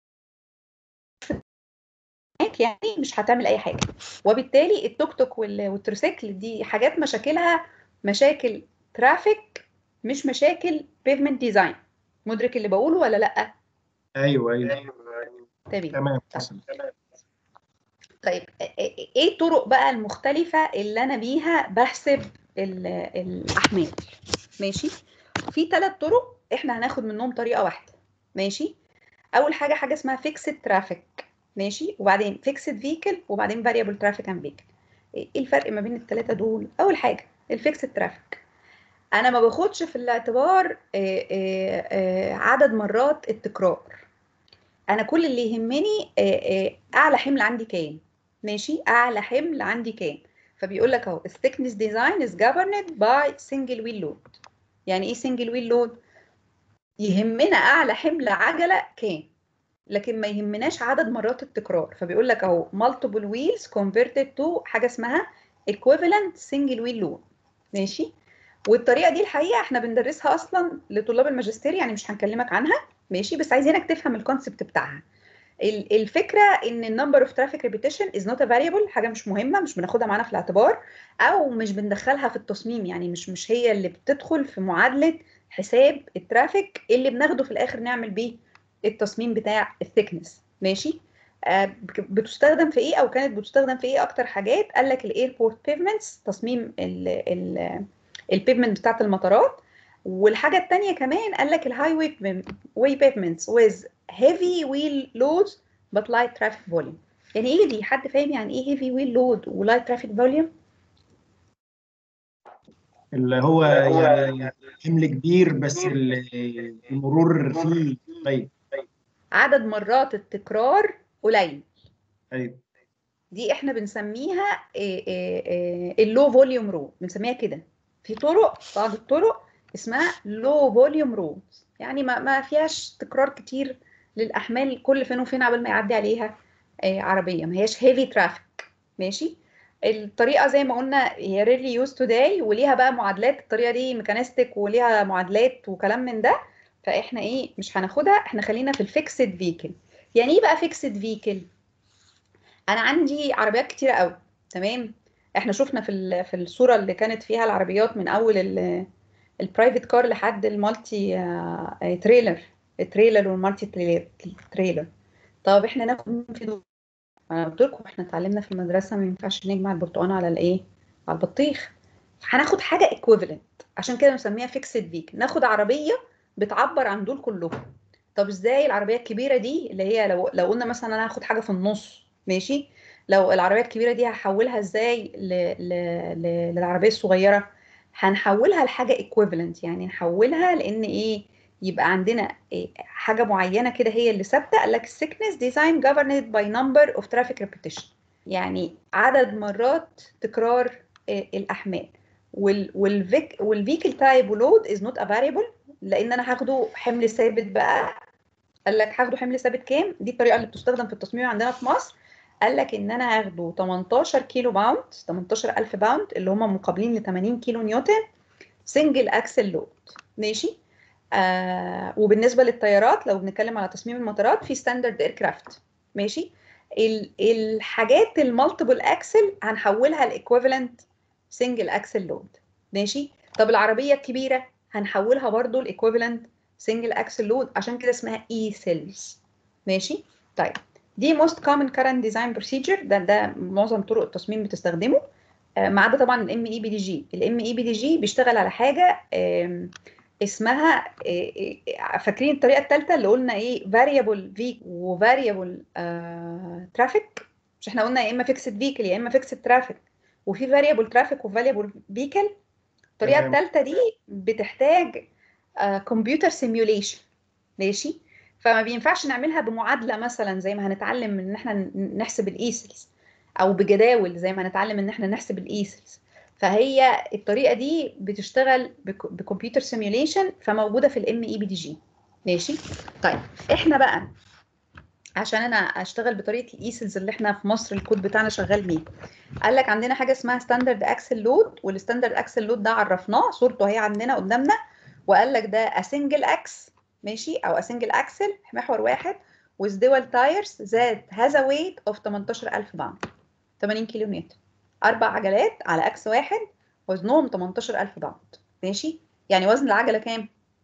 يعني مش هتعمل اي حاجه وبالتالي التوك توك والتروسيكل دي حاجات مشاكلها مشاكل ترافيك مش مشاكل بيفمنت ديزاين مدرك اللي بقوله ولا لا ايوه ايوه تمام تمام طيب ايه الطرق بقى المختلفه اللي انا بيها بحسب الاحمال ماشي في ثلاث طرق احنا هناخد منهم طريقه واحده ماشي اول حاجه حاجه اسمها فيكسد ترافيك ماشي وبعدين فيكسد فيكل وبعدين فاريبل ترافيك اند فيكل ايه الفرق ما بين الثلاثه دول اول حاجه الفيكسد ترافيك انا ما باخدش في الاعتبار آآ آآ عدد مرات التكرار انا كل اللي يهمني آآ اعلى حمل عندي كام ماشي اعلى حمل عندي كام فبيقول لك اهو thickness design is governed by single wheel load يعني ايه single wheel load يهمنا اعلى حمل عجله كام لكن ما يهمناش عدد مرات التكرار فبيقول لك اهو multiple wheels converted to حاجه اسمها equivalent single wheel load ماشي والطريقه دي الحقيقه احنا بندرسها اصلا لطلاب الماجستير يعني مش هنكلمك عنها ماشي بس عايزينك تفهم الكونسبت بتاعها ال- الفكره ان النمبر اوف ترافيك ريبيتيشن از نوت فاريبل حاجه مش مهمه مش بناخدها معانا في الاعتبار او مش بندخلها في التصميم يعني مش مش هي اللي بتدخل في معادله حساب الترافيك اللي بناخده في الاخر نعمل بيه التصميم بتاع الثيكنس ماشي آه، بك- بتستخدم في ايه او كانت بتستخدم في ايه اكتر حاجات قال لك الايربورت بيفمنتس تصميم البيفمنت بتاعت المطارات والحاجه الثانيه كمان قال لك الهاي واي واي بيفمنتس with heavy wheel loads but light traffic volume يعني ايه دي حد فاهم يعني ايه heavy wheel load ولايت ترافيك فوليوم اللي هو يعني حمل كبير بس ال- المرور فيه قليل عدد مرات التكرار قليل ايوه دي احنا بنسميها اللو فوليوم رو بنسميها كده في طرق بعض الطرق اسمها لو فوليوم رود يعني ما ما فيهاش تكرار كتير للاحمال كل فين وفين قبل ما يعدي عليها آه، عربيه ما هياش هيفي ترافيك ماشي الطريقه زي ما قلنا هي ريلي يوز توداي وليها بقى معادلات الطريقه دي ميكانيستيك وليها معادلات وكلام من ده فاحنا ايه مش هناخدها احنا خلينا في الفيكسد فيكل يعني ايه بقى فيكسد فيكل انا عندي عربيات كتيره قوي تمام احنا شفنا في ال- في الصوره اللي كانت فيها العربيات من اول البرايفت كار لحد المالتي آه، آه، تريلر التريلر والمالتي تريلر تريلر طب احنا ناخد مين في دول انا قلت لكم احنا اتعلمنا في المدرسه ما ينفعش نجمع البرتقال على الايه على البطيخ هناخد حاجه ايكويفالنت عشان كده بنسميها فيكسد فيك ناخد عربيه بتعبر عن دول كلهم طب ازاي العربيه الكبيره دي اللي هي لو لو قلنا مثلا انا هاخد حاجه في النص ماشي لو العربيه الكبيره دي هحولها ازاي ل... ل... ل... للعربيه الصغيره هنحولها لحاجه ايكويفالنت يعني نحولها لان ايه يبقى عندنا إيه حاجه معينه كده هي اللي ثابته قال لك السيكنس ديزاين governed by number of traffic repetition يعني عدد مرات تكرار إيه الاحمال وال والفيك والفيكل تايب ولود از نوت ا فاريبل لان انا هاخده حمل ثابت بقى قال لك هاخده حمل ثابت كام دي الطريقه اللي بتستخدم في التصميم عندنا في مصر قال لك ان انا هاخده 18 كيلو باوند 18000 باوند اللي هم مقابلين ل 80 كيلو نيوتن سنجل اكسل لود ماشي آه وبالنسبه للطيارات لو بنتكلم على تصميم المطارات في ستاندرد اير كرافت ماشي ال- الحاجات المالتيبل اكسل هنحولها لايكويفالنت سنجل اكسل لود ماشي طب العربيه الكبيره هنحولها برضو لايكويفالنت سنجل اكسل لود عشان كده اسمها اي سيلز ماشي طيب دي most common current design procedure ده ده معظم طرق التصميم بتستخدمه آه، ما عدا طبعا الام اي بي دي جي الام اي بي دي جي بيشتغل على حاجه آم، اسمها آه، آه، فاكرين الطريقه الثالثه اللي قلنا ايه variable v و variable traffic مش احنا قلنا يا اما fixed vehicle يا اما fixed traffic وفي variable traffic و variable vehicle الطريقه تمام. الثالثه دي بتحتاج كمبيوتر سيميوليشن ماشي فما بينفعش نعملها بمعادله مثلا زي ما هنتعلم ان احنا ن- نحسب الايسلز او بجداول زي ما هنتعلم ان احنا نحسب الايسلز فهي الطريقه دي بتشتغل بك- بكمبيوتر سيميوليشن فموجوده في الام اي بي دي جي ماشي طيب احنا بقى عشان انا اشتغل بطريقه الايسلز اللي احنا في مصر الكود بتاعنا شغال بيه قال لك عندنا حاجه اسمها ستاندرد اكسل لود والستاندرد اكسل لود ده عرفناه صورته اهي عندنا قدامنا وقال لك ده اسنجل اكس ماشي او اسنجل اكسل محور واحد with dual tires that has a weight of 18000 باوند 80 كيلو نيوتن اربع عجلات على اكس واحد وزنهم 18000 باوند ماشي يعني وزن العجله كام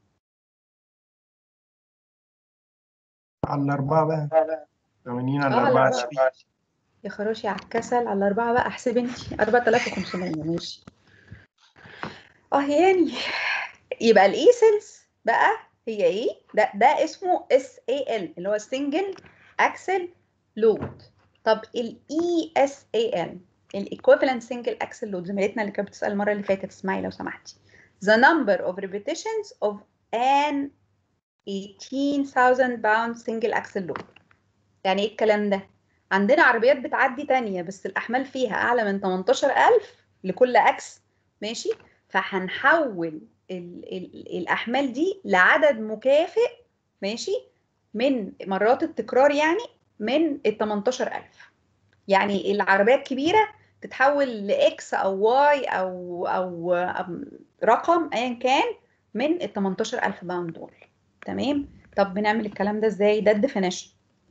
على الأربعة بقى 80 على آه، على الأربعة الأربعة. 20 يا خراشي على الكسل على الأربعة بقى احسب انت 4500 ماشي اه يعني يبقى الايسلز بقى هي ايه؟ ده ده اسمه اس اي ال اللي هو سنجل اكسل لود طب الاي اس اي ال الايكويفالنت سنجل اكسل لود زميلتنا اللي كانت بتسال المره اللي فاتت اسمعي لو سمحتي the number of repetitions of an 18000 pound single axle load يعني ايه الكلام ده عندنا عربيات بتعدي تانية بس الأحمال فيها أعلى من 18000 لكل أكس ماشي فهنحول ال ال الاحمال دي لعدد مكافئ ماشي من مرات التكرار يعني من ال 18000 يعني العربيه الكبيره تتحول لاكس او واي او او أم- رقم ايا كان من ال 18000 باوند دول تمام طب بنعمل الكلام ده ازاي ده الديفينيشن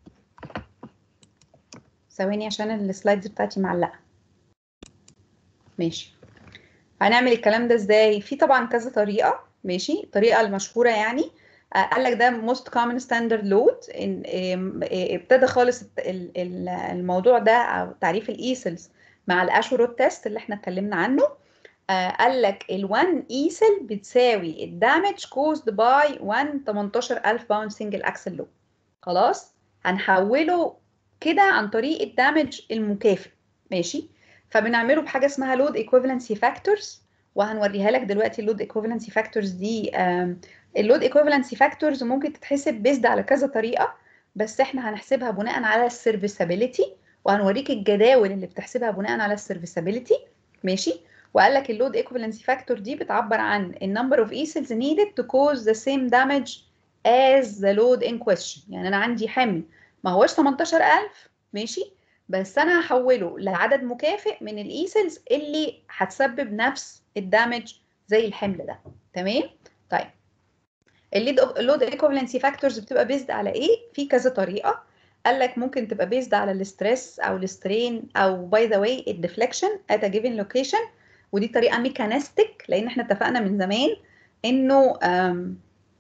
ثواني عشان السلايدز بتاعتي معلقه ماشي هنعمل الكلام ده ازاي في طبعا كذا طريقه ماشي الطريقه المشهوره يعني آه، قال لك ده most common standard load إن إم- إيه، ابتدى خالص الت- ال- ال- الموضوع ده او تعريف الايسلز مع الاشورود تيست اللي احنا اتكلمنا عنه آه، قال لك ال1 ايسل بتساوي الدامج كوزد باي 1 18000 باوند سنجل اكسل لود خلاص هنحوله كده عن طريق الدامج المكافئ ماشي فبنعمله بحاجه اسمها لود ايكوفالنسي فاكتورز وهنوريها لك دلوقتي اللود ايكوفالنسي فاكتورز دي اللود ايكوفالنسي فاكتورز ممكن تتحسب بيزد على كذا طريقه بس احنا هنحسبها بناء على السيرفيسابيلتي وهنوريك الجداول اللي بتحسبها بناء على السيرفيسابيلتي ماشي وقال لك اللود ايكوفالنسي فاكتور دي بتعبر عن النمبر اوف اي سيلز needed to cause the same damage as the load in question يعني انا عندي حمل ما هوش 18000 ماشي بس انا هحوله لعدد مكافئ من الاي سيلز اللي هتسبب نفس الدامج زي الحمل ده تمام طيب اللود ايكوفالنسي فاكتورز بتبقى بيزد على ايه في كذا طريقه قال لك ممكن تبقى بيزد على الستريس او السترين او باي ذا واي الديفليكشن ات ا جيفن لوكيشن ودي طريقه ميكانيستيك لان احنا اتفقنا من زمان انه آم،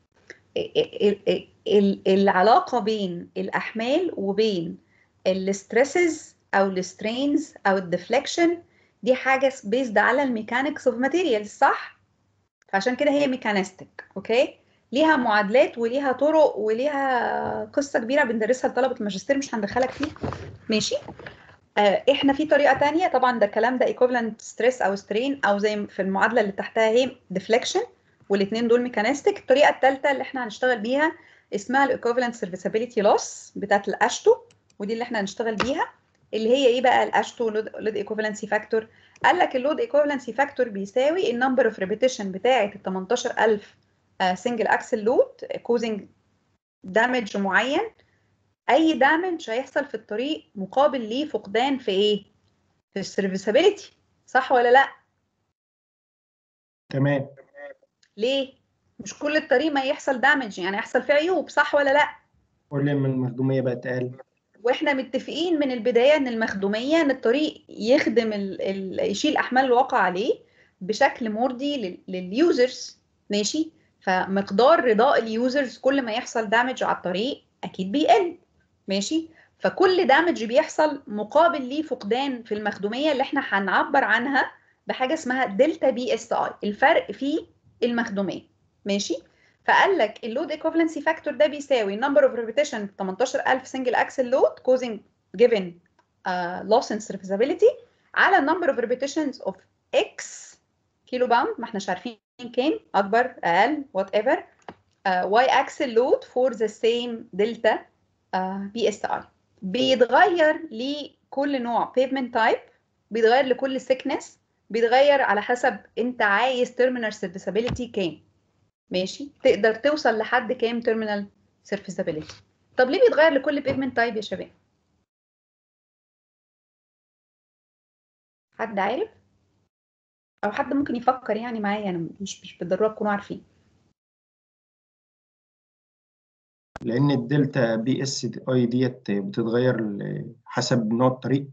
ال- ال- ال- العلاقه بين الاحمال وبين الستريسز او السترينز او الديفليكشن دي حاجه بيزد على الميكانكس اوف ماتيريالز صح فعشان كده هي ميكانيستيك اوكي ليها معادلات وليها طرق وليها قصه كبيره بندرسها لطلبه الماجستير مش هندخلك فيه ماشي آه، احنا في طريقه تانية طبعا ده الكلام ده equivalent ستريس او سترين او زي في المعادله اللي تحتها هي deflection والاثنين دول ميكانيستيك الطريقه الثالثه اللي احنا هنشتغل بيها اسمها الايكوفالنت سيرفيسابيلتي لوس بتاعت الاشتو ودي اللي احنا هنشتغل بيها اللي هي ايه بقى الاشتو لود ايكوفالنسي فاكتور قال لك اللود ايكوفالنسي فاكتور بيساوي النمبر اوف ريبيتيشن بتاعه ال 18000 سنجل اكسل لود كوزنج دامج معين اي دامج هيحصل في الطريق مقابل ليه فقدان في ايه في السيرفيسابيلتي صح ولا لا تمام ليه مش كل الطريق ما يحصل دامج يعني يحصل فيه عيوب صح ولا لا كل ما المخدوميه بقت اقل واحنا متفقين من البدايه ان المخدوميه ان الطريق يخدم ال... ال... يشيل احمال الواقع عليه بشكل مرضي لل... لليوزرز ماشي فمقدار رضاء اليوزرز كل ما يحصل دامج على الطريق اكيد بيقل ماشي فكل دامج بيحصل مقابل ليه فقدان في المخدوميه اللي احنا هنعبر عنها بحاجه اسمها دلتا بي اس اي الفرق في المخدوميه ماشي فقال لك اللود ايكوفالنسي فاكتور ده بيساوي نمبر اوف ريبيتيشن 18000 سنجل اكسل لود كوزنج given uh, loss in serviceability على number of repetitions of x كيلو باوند ما احناش عارفين كام اكبر اقل وات ايفر y axle load for the same delta uh, PSI بيتغير لكل نوع pavement type بيتغير لكل thickness بيتغير على حسب انت عايز terminal serviceability كام ماشي تقدر توصل لحد كام terminal serviceability طب ليه بيتغير لكل pavement type يا شباب حد عارف او حد ممكن يفكر يعني معايا انا مش مش بالضروره تكونوا عارفين لان الدلتا بي اس اي ديت بتتغير ل- حسب نوع الطريق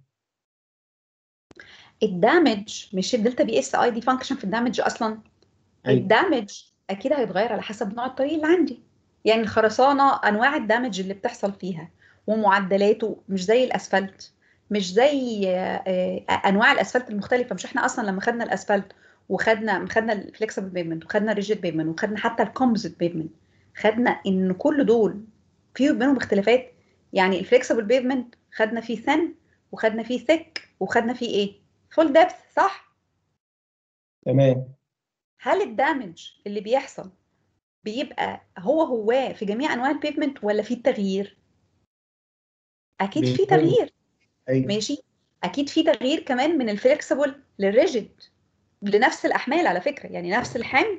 الدامج مش الدلتا بي اس اي دي فانكشن في الدامج اصلا أيوة. الدامج اكيد هيتغير على حسب نوع الطريق اللي عندي يعني الخرسانه انواع الدامج اللي بتحصل فيها ومعدلاته مش زي الاسفلت مش زي آه، آه، انواع الاسفلت المختلفه مش احنا اصلا لما خدنا الاسفلت وخدنا خدنا الفليكسبل بيفمنت وخدنا الريجيد بيفمنت وخدنا حتى الكومبوزيت بيفمنت خدنا ان كل دول في بينهم اختلافات يعني الفليكسبل بيفمنت خدنا فيه ثن وخدنا فيه ثيك وخدنا فيه ايه فول ديبث صح تمام هل الدامج اللي بيحصل بيبقى هو هو في جميع انواع البيفمنت ولا في تغيير اكيد في بيتغير. تغيير ايوه ماشي اكيد في تغيير كمان من الفليكسبل للريجيد لنفس الاحمال على فكره يعني نفس الحمل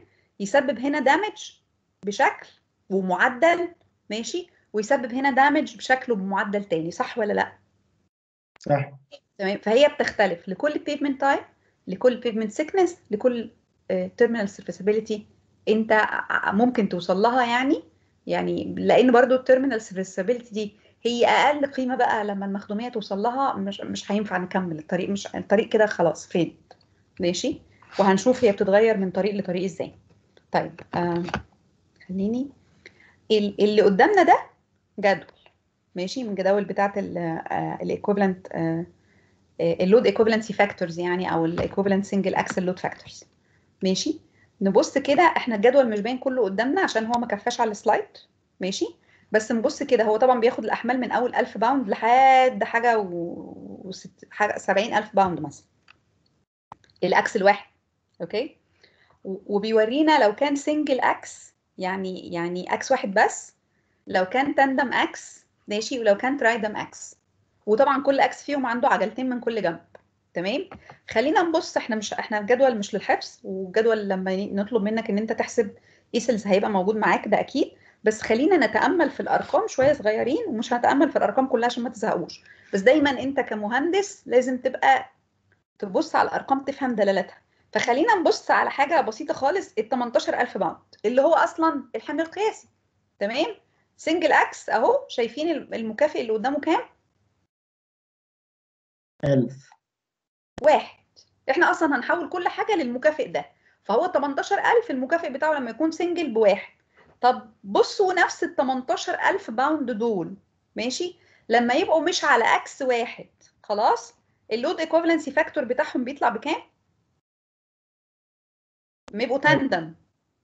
يسبب هنا دامج بشكل ومعدل ماشي ويسبب هنا دامج بشكل ومعدل تاني صح ولا لا صح تمام فهي بتختلف لكل بيفمنت تايب لكل بيفمنت سيكنس لكل تيرمينال سيرفيسابيلتي انت ع- ممكن توصل لها يعني يعني لان برضو التيرمينال سيرفيسابيلتي دي هي اقل قيمه بقى لما المخدوميه توصل لها مش مش هينفع نكمل الطريق مش الطريق كده خلاص فين ماشي وهنشوف هي بتتغير من طريق لطريق ازاي طيب آه خليني ال- اللي قدامنا ده جدول ماشي من جداول بتاعه الايكوفالنت اللود ايكوفالنسي فاكتورز يعني او الايكوفالنت سنجل اكسل لود فاكتورز ماشي نبص كده احنا الجدول مش باين كله قدامنا عشان هو ما كفاش على السلايد ماشي بس نبص كده هو طبعا بياخد الاحمال من اول 1000 باوند لحد حاجه و... وست... حاجه 70000 باوند مثلا الاكس الواحد اوكي و- وبيورينا لو كان سنجل اكس يعني يعني اكس واحد بس لو كان تندم اكس ماشي ولو كان ترايدم اكس وطبعا كل اكس فيهم عنده عجلتين من كل جنب تمام خلينا نبص احنا مش احنا الجدول مش للحفظ والجدول لما ي- نطلب منك ان انت تحسب ايسلز هيبقى موجود معاك ده اكيد بس خلينا نتامل في الارقام شويه صغيرين ومش هنتامل في الارقام كلها عشان ما تزهقوش بس دايما انت كمهندس لازم تبقى تبص على الارقام تفهم دلالتها فخلينا نبص على حاجه بسيطه خالص ال 18000 باوند اللي هو اصلا الحمل القياسي تمام سنجل اكس اهو شايفين المكافئ اللي قدامه كام 1000 واحد احنا اصلا هنحول كل حاجه للمكافئ ده فهو 18000 المكافئ بتاعه لما يكون سنجل بواحد طب بصوا نفس ال 18000 باوند دول ماشي لما يبقوا مش على اكس واحد خلاص اللود ايكوفالنسي فاكتور بتاعهم بيطلع بكام؟ لما يبقوا تندم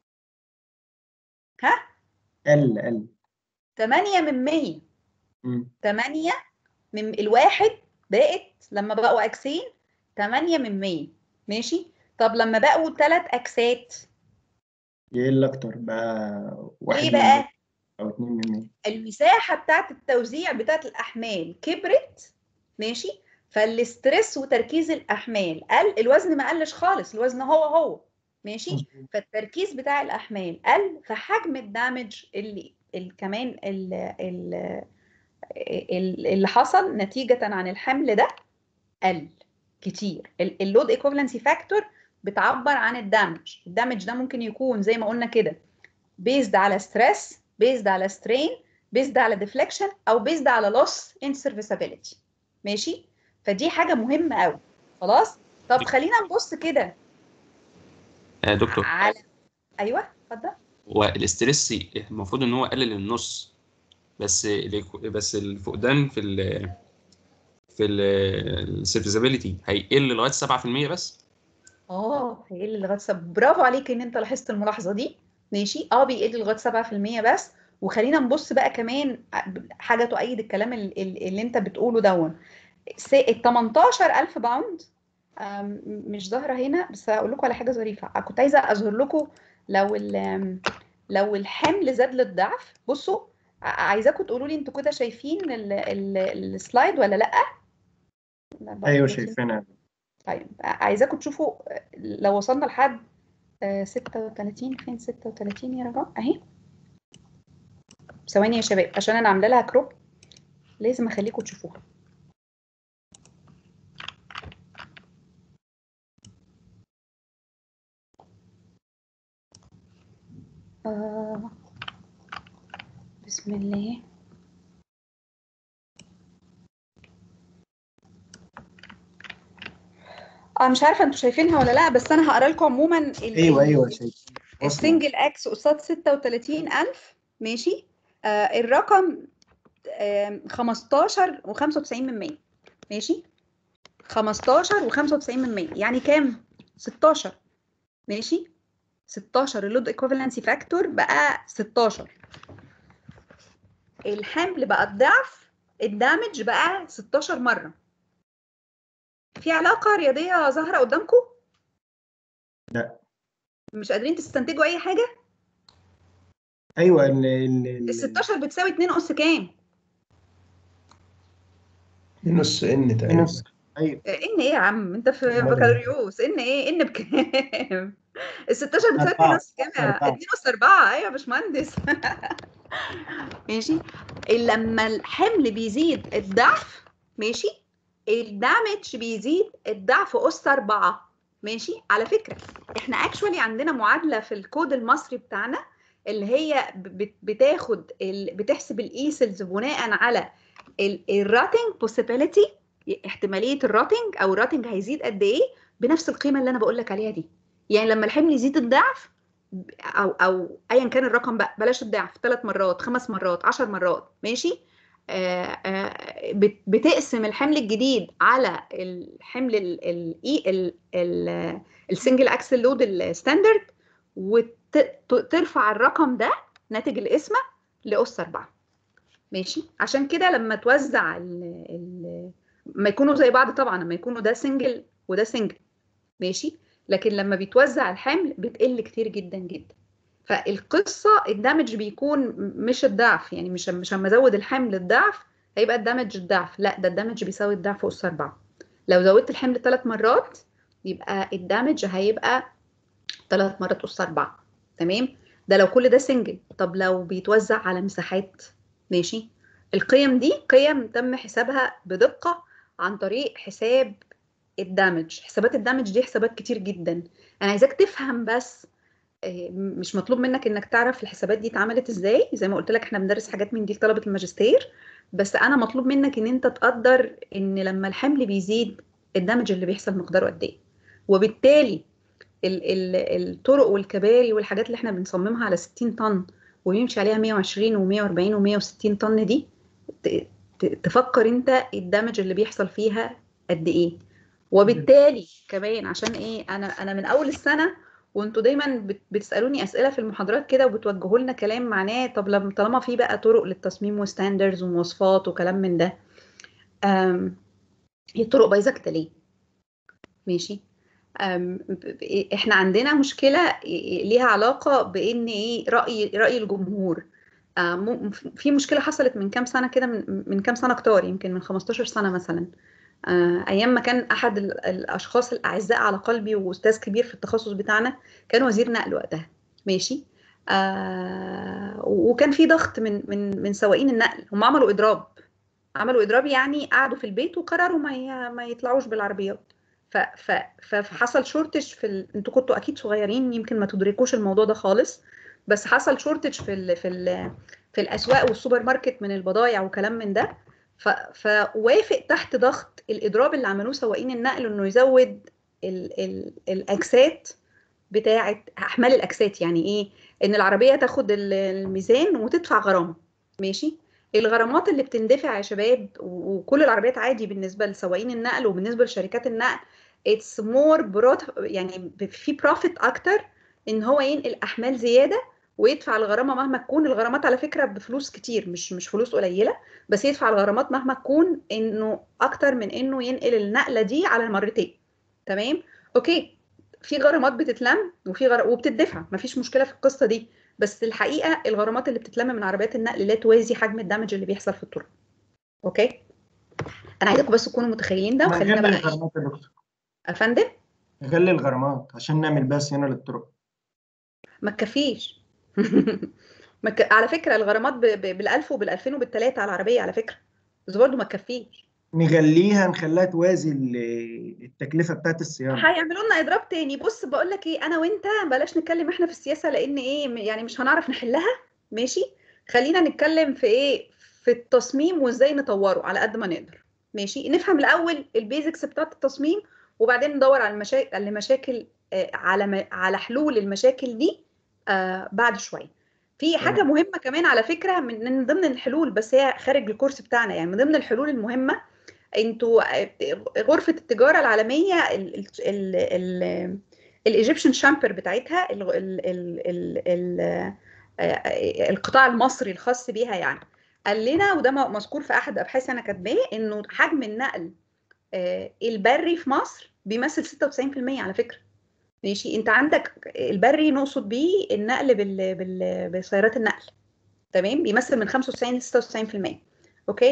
ها؟ ال ال 8 من 100 مم. 8 من الواحد بقت لما بقوا اكسين 8 من 100 ماشي طب لما بقوا ثلاث اكسات يقل اكتر بقى واحد ليه من بقى؟ مية او اتنين من مية المساحه بتاعت التوزيع بتاعت الاحمال كبرت ماشي فالاسترس وتركيز الاحمال قل الوزن ما قلش خالص الوزن هو هو ماشي مظبوط. فالتركيز بتاع الاحمال قل فحجم الدامج اللي ال- كمان ال- ال- ال- اللي حصل نتيجه عن الحمل ده قل كتير اللود ايكوفالنسي فاكتور بتعبر عن الدامج الدامج ده ممكن يكون زي ما قلنا كده بيزد على ستريس بيزد على سترين بيزد على ديفليكشن او بيزد على لوس ان سيرفيسابيلتي ماشي فدي حاجه مهمه قوي خلاص طب خلينا نبص كده آه دكتور على ايوه اتفضل هو الاسترس المفروض ان هو قلل النص بس ال- بس الفقدان في ال في السيرفيسابيلتي هيقل لغايه 7% بس اه هيقل لغايه سب... برافو عليك ان انت لاحظت الملاحظه دي ماشي اه بيقل لغايه 7% بس وخلينا نبص بقى كمان حاجه تؤيد الكلام ال- ال- اللي انت بتقوله دون س- ال 18000 باوند آم، مش ظاهره هنا بس هقول لكم على حاجه ظريفه كنت عايزه اظهر لكم لو ال- لو الحمل زاد للضعف بصوا ع- عايزاكم تقولوا لي انتوا كده شايفين ال- ال- السلايد ولا لا لا، برضه ايوه شايفين. شايفينها طيب عايزاكم تشوفوا لو وصلنا لحد آه، 36 فين 36 يا رجاء اهي ثواني يا شباب عشان انا عامله لها كروب لازم اخليكم تشوفوها آه. بسم الله اه مش عارفه انتوا شايفينها ولا لا بس انا هقرا لكم عموما ال- ايوه ال- ايوه شايفين واصلة. السنجل اكس قصاد 36000 ماشي آه الرقم آه 15 و95 من 100 ماشي 15 و95 من 100 يعني كام 16 ماشي 16 اللود ايكوفالنسي فاكتور بقى 16 الحمل بقى الضعف الدامج بقى 16 مره في علاقه رياضيه ظاهره قدامكم لا. مش قادرين تستنتجوا اي حاجه ايوه ال ال ال 16 بتساوي 2 اس كام نص ان تقريبا نص ايوه ان ايه يا عم انت في أيوة. بكالوريوس ان ايه ان بكام ال 16 بتساوي أربعة. نص كام يا أربعة. 2 اس 4 ايوه يا باشمهندس ماشي لما الحمل بيزيد الضعف ماشي الدامج بيزيد الضعف اس 4 ماشي على فكره احنا اكشولي عندنا معادله في الكود المصري بتاعنا اللي هي بت- بتاخد ال- بتحسب الايسلز بناء على الراتنج بوسيبيليتي احتماليه الراتنج او الراتنج هيزيد قد ايه بنفس القيمه اللي انا بقول لك عليها دي يعني لما الحمل يزيد الضعف او او ايا كان الرقم بقى بلاش الضعف ثلاث مرات خمس مرات عشر مرات ماشي آه آه بت- بتقسم الحمل الجديد على الحمل الاي السنجل اكسل لود الستاندرد وترفع الرقم ده ناتج القسمه لاس 4 ماشي عشان كده لما توزع ال ال ما يكونوا زي بعض طبعا لما يكونوا ده سنجل وده سنجل ماشي لكن لما بيتوزع الحمل بتقل كتير جدا جدا فالقصه الدمج بيكون مش الضعف يعني مش مش لما ازود الحمل الضعف هيبقى الدمج الضعف لا ده الدمج بيساوي الضعف اس 4 لو زودت الحمل ثلاث مرات يبقى الدمج هيبقى ثلاث مرات اس 4 تمام ده لو كل ده سنجل طب لو بيتوزع على مساحات ماشي القيم دي قيم تم حسابها بدقة عن طريق حساب الدمج حسابات الدمج دي حسابات كتير جدا انا عايزاك تفهم بس آه، مش مطلوب منك انك تعرف الحسابات دي اتعملت ازاي زي ما قلت لك احنا بندرس حاجات من دي لطلبة الماجستير بس انا مطلوب منك ان انت تقدر ان لما الحمل بيزيد الدمج اللي بيحصل مقداره قد ايه وبالتالي ال ال الطرق والكباري والحاجات اللي احنا بنصممها على 60 طن ويمشي عليها 120 و140 و160 طن دي ت- ت- تفكر انت الدمج اللي بيحصل فيها قد ايه وبالتالي كمان عشان ايه انا انا من اول السنه وانتوا دايما بت- بتسالوني اسئله في المحاضرات كده وبتوجهوا لنا كلام معناه طب لما طالما في بقى طرق للتصميم وستاندرز ومواصفات وكلام من ده أم، هي الطرق بايظه كده ليه ماشي أم، ب- ب- احنا عندنا مشكله ليها علاقه بان ايه راي راي الجمهور آه، م- في مشكله حصلت من كام سنه كده من من كام سنه كتار يمكن من 15 سنه مثلا آه، ايام ما كان احد ال- الاشخاص الاعزاء على قلبي واستاذ كبير في التخصص بتاعنا كان وزير نقل وقتها ماشي آه وكان في ضغط من من من سواقين النقل هم عملوا اضراب عملوا اضراب يعني قعدوا في البيت وقرروا ما ي- ما يطلعوش بالعربيات ف ف فحصل شورتج في ال... انتوا كنتوا اكيد صغيرين يمكن ما تدركوش الموضوع ده خالص بس حصل شورتج في ال... في ال... في الاسواق والسوبر ماركت من البضائع وكلام من ده ف... فوافق تحت ضغط الاضراب اللي عملوه سواقين النقل انه يزود ال... ال... الاكسات بتاعه احمال الاكسات يعني ايه ان العربيه تاخد ال- الميزان وتدفع غرامه ماشي الغرامات اللي بتندفع يا شباب و- وكل العربيات عادي بالنسبه لسواقين النقل وبالنسبه لشركات النقل اتس مور بروت يعني ب- في بروفيت اكتر ان هو ينقل احمال زياده ويدفع الغرامه مهما تكون الغرامات على فكره بفلوس كتير مش مش فلوس قليله بس يدفع الغرامات مهما تكون انه اكتر من انه ينقل النقله دي على مرتين تمام اوكي في غرامات بتتلم وفي غر... وبتدفع مفيش مشكله في القصه دي بس الحقيقه الغرامات اللي بتتلم من عربيات النقل لا توازي حجم الدمج اللي بيحصل في الطرق اوكي انا عايزاكم بس تكونوا متخيلين ده وخلينا نغلي بقى ايه الغرامات يا دكتور افندم نغلي الغرامات عشان نعمل بقى صيانه للطرق ما تكفيش ما ك... على فكره الغرامات ب... ب... بال1000 وبال2000 وبال3 على العربيه على فكره بس برضه ما تكفيش نغليها نخليها توازي ال- التكلفه بتاعت الصيانه هيعملوا لنا اضراب تاني بص بقول لك ايه انا وانت بلاش نتكلم احنا في السياسه لان ايه م- يعني مش هنعرف نحلها ماشي خلينا نتكلم في ايه في التصميم وازاي نطوره على قد ما نقدر ماشي نفهم الاول البيزكس بتاعت التصميم وبعدين ندور على المشاكل على المشاكل آه، على م- على حلول المشاكل دي آه بعد شويه في حاجه تمام. مهمه كمان على فكره من من ضمن الحلول بس هي خارج الكورس بتاعنا يعني من ضمن الحلول المهمه انتوا غرفه التجاره العالميه ال ال ال الايجيبشن شامبر بتاعتها ال ال ال ال ال آه، القطاع المصري الخاص بيها يعني قال لنا وده م- مذكور في احد ابحاث انا كاتباه انه حجم النقل آه، البري في مصر بيمثل 96% على فكره ماشي انت عندك البري نقصد بيه النقل بال بال بسيارات النقل تمام بيمثل من 95 ل 96% اوكي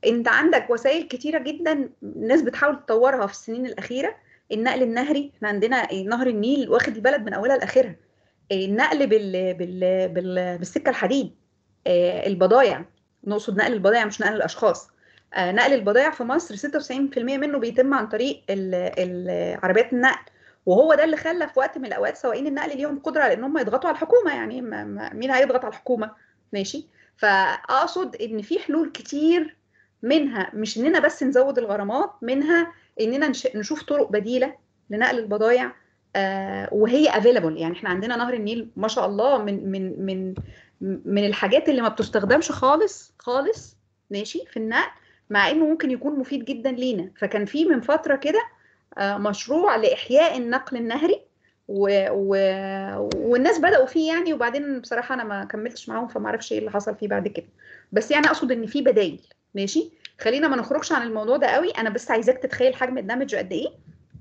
انت عندك وسائل كتيره جدا الناس بتحاول تطورها في السنين الاخيره النقل النهري احنا عندنا نهر النيل واخد البلد من اولها لاخرها النقل بال... بال... بال... بالسكه الحديد آه، البضايع نقصد نقل البضائع مش نقل الاشخاص آه، نقل البضائع في مصر 96% منه بيتم عن طريق ال- ال- عربيات النقل وهو ده اللي خلى في وقت من الاوقات سواقين النقل ليهم قدره على ان هم يضغطوا على الحكومه يعني ما- ما- مين هيضغط على الحكومه ماشي فاقصد ان في حلول كتير منها مش اننا بس نزود الغرامات منها اننا نش- نشوف طرق بديله لنقل البضائع آه، وهي افيلابل يعني احنا عندنا نهر النيل ما شاء الله من من من من الحاجات اللي ما بتستخدمش خالص خالص ماشي في النقل مع انه ممكن يكون مفيد جدا لينا فكان في من فتره كده آه، مشروع لاحياء النقل النهري و... و... والناس بداوا فيه يعني وبعدين بصراحه انا ما كملتش معاهم فما اعرفش ايه اللي حصل فيه بعد كده بس يعني اقصد ان في بدايل ماشي خلينا ما نخرجش عن الموضوع ده قوي انا بس عايزاك تتخيل حجم الدمج قد ايه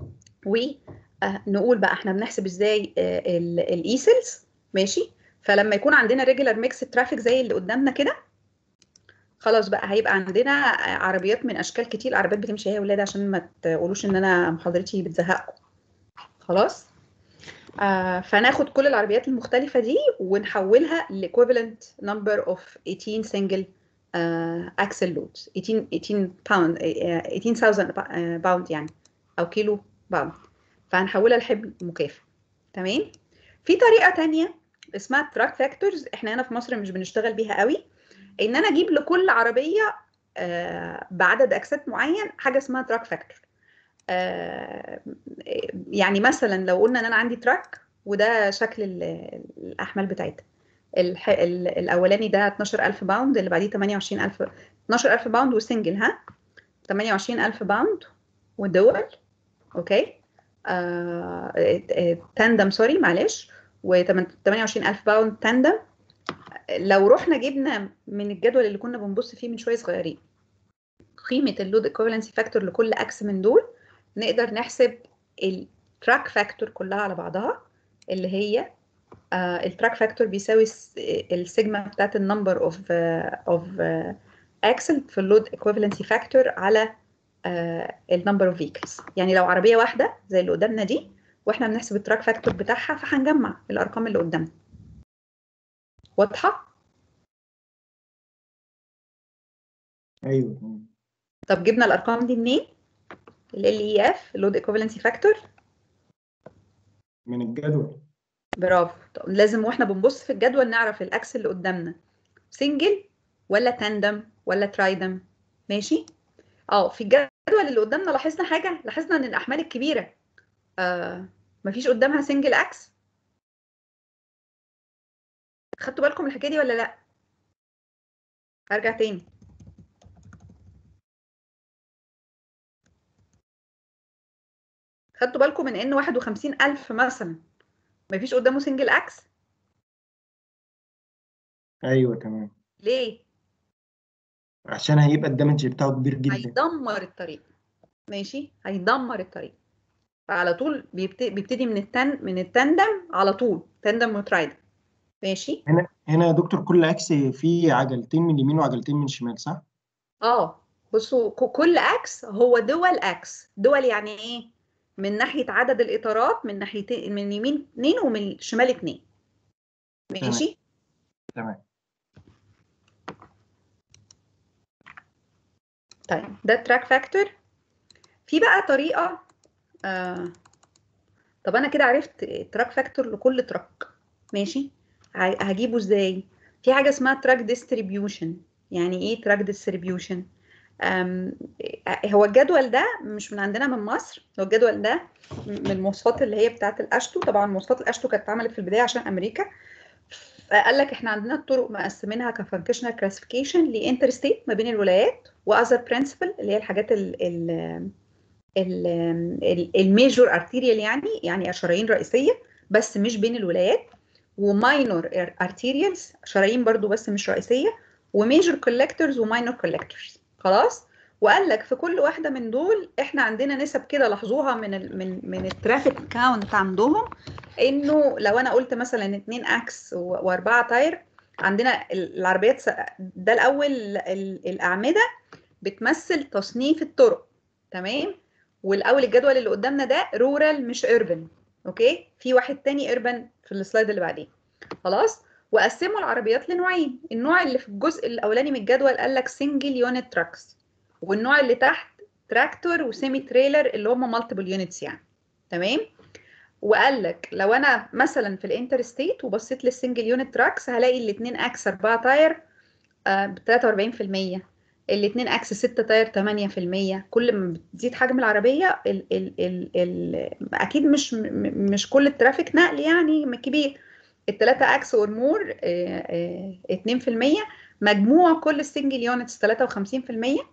ونقول بقى احنا بنحسب ازاي الاي سيلز ماشي فلما يكون عندنا ريجولار ميكس ترافيك زي اللي قدامنا كده خلاص بقى هيبقى عندنا عربيات من اشكال كتير عربيات بتمشي هي ولاد عشان ما تقولوش ان انا محاضرتي بتزهقكم خلاص آه فناخد كل العربيات المختلفه دي ونحولها لايكويفالنت نمبر اوف 18 سنجل اكسل لود 18 18 باوند 18000 باوند يعني او كيلو باوند فهنحولها لحمل مكافئ تمام في طريقه تانية اسمها تراك فاكتورز احنا هنا في مصر مش بنشتغل بيها قوي ان انا اجيب لكل عربيه آه بعدد اكسات معين حاجه اسمها تراك فاكتور آه يعني مثلا لو قلنا ان انا عندي تراك وده شكل ال- الاحمال بتاعتها الح... ال- الاولاني ده 12000 باوند اللي بعديه 28000 12000 باوند وسنجل ها 28000 باوند ودول اوكي آه... آه، تاندم سوري معلش و 28000 باوند تاندم لو رحنا جبنا من الجدول اللي كنا بنبص فيه من شويه صغيرين قيمه اللود ايكوفالنسي فاكتور لكل اكس من دول نقدر نحسب التراك فاكتور كلها على بعضها اللي هي آه التراك فاكتور بيساوي الس- السيجما بتاعت النمبر اوف اوف اكسل في اللود ايكوفالنسي فاكتور على النمبر اوف فيكلز يعني لو عربيه واحده زي اللي قدامنا دي واحنا بنحسب التراك فاكتور بتاعها فهنجمع الارقام اللي قدامنا واضحه ايوه تمام. طب جبنا الارقام دي منين ال اي اف اللود ايكوفالنسي فاكتور من الجدول برافو طب لازم واحنا بنبص في الجدول نعرف الاكس اللي قدامنا سنجل ولا تاندم ولا ترايدم ماشي اه في الجدول اللي قدامنا لاحظنا حاجه لاحظنا ان الاحمال الكبيره آه مفيش قدامها سنجل اكس خدتوا بالكم من الحكايه دي ولا لا ارجع تاني خدتوا بالكم من ان 51000 مثلا مفيش قدامه سنجل اكس ايوه تمام ليه عشان هيبقى الدمج بتاعه كبير جدا هيدمر الطريق ماشي هيدمر الطريق فعلى طول بيبت- بيبتدي من التن من التندم على طول تندم وترايدم ماشي هنا هنا يا دكتور كل اكس فيه عجلتين من اليمين وعجلتين من الشمال صح؟ اه بصوا ك- كل اكس هو دول اكس دول يعني ايه من ناحيه عدد الاطارات من ناحيتين من يمين اتنين ومن الشمال اتنين ماشي تمام طيب ده تراك فاكتور في بقى طريقه آه طب انا كده عرفت تراك فاكتور لكل تراك ماشي ه- هجيبه ازاي في حاجه اسمها تراك ديستريبيوشن يعني ايه تراك ديستريبيوشن هو الجدول ده مش من عندنا من مصر هو الجدول ده من المواصفات اللي هي بتاعه الاشتو طبعا مواصفات الاشتو كانت اتعملت في البدايه عشان امريكا فقال لك احنا عندنا الطرق مقسمينها كفانكشنال كلاسيفيكيشن لانتر ستيت ما بين الولايات واذر برنسبل اللي هي الحاجات ال ال الميجور ارتيريال يعني يعني شرايين رئيسيه بس مش بين الولايات وماينور ارتيريالز شرايين برضو بس مش رئيسيه وميجور كولكتورز وماينور كولكتورز خلاص وقال لك في كل واحده من دول احنا عندنا نسب كده لاحظوها من ال من من الترافيك كاونت عندهم انه لو انا قلت مثلا 2 اكس واربعه تاير عندنا العربيات س- ده الاول ال- الاعمده بتمثل تصنيف الطرق تمام والاول الجدول اللي قدامنا ده رورال مش اربن اوكي في واحد تاني اربن في السلايد اللي بعديه خلاص وقسموا العربيات لنوعين النوع اللي في الجزء الاولاني من الجدول قال لك سنجل يونت تراكس والنوع اللي تحت تراكتور وسيمي تريلر اللي هم مالتيبل يونتس يعني تمام وقال لك لو انا مثلا في الانتر ستيت وبصيت للسنجل يونت تراكس هلاقي الاثنين اكس 4 تاير ب 43% الاثنين اكس 6 تاير 8% كل ما بتزيد حجم العربيه ال ال ال ال اكيد مش م- مش كل الترافيك نقل يعني كبير الثلاثه اكس اور مور 2% مجموع كل السنجل يونتس 53%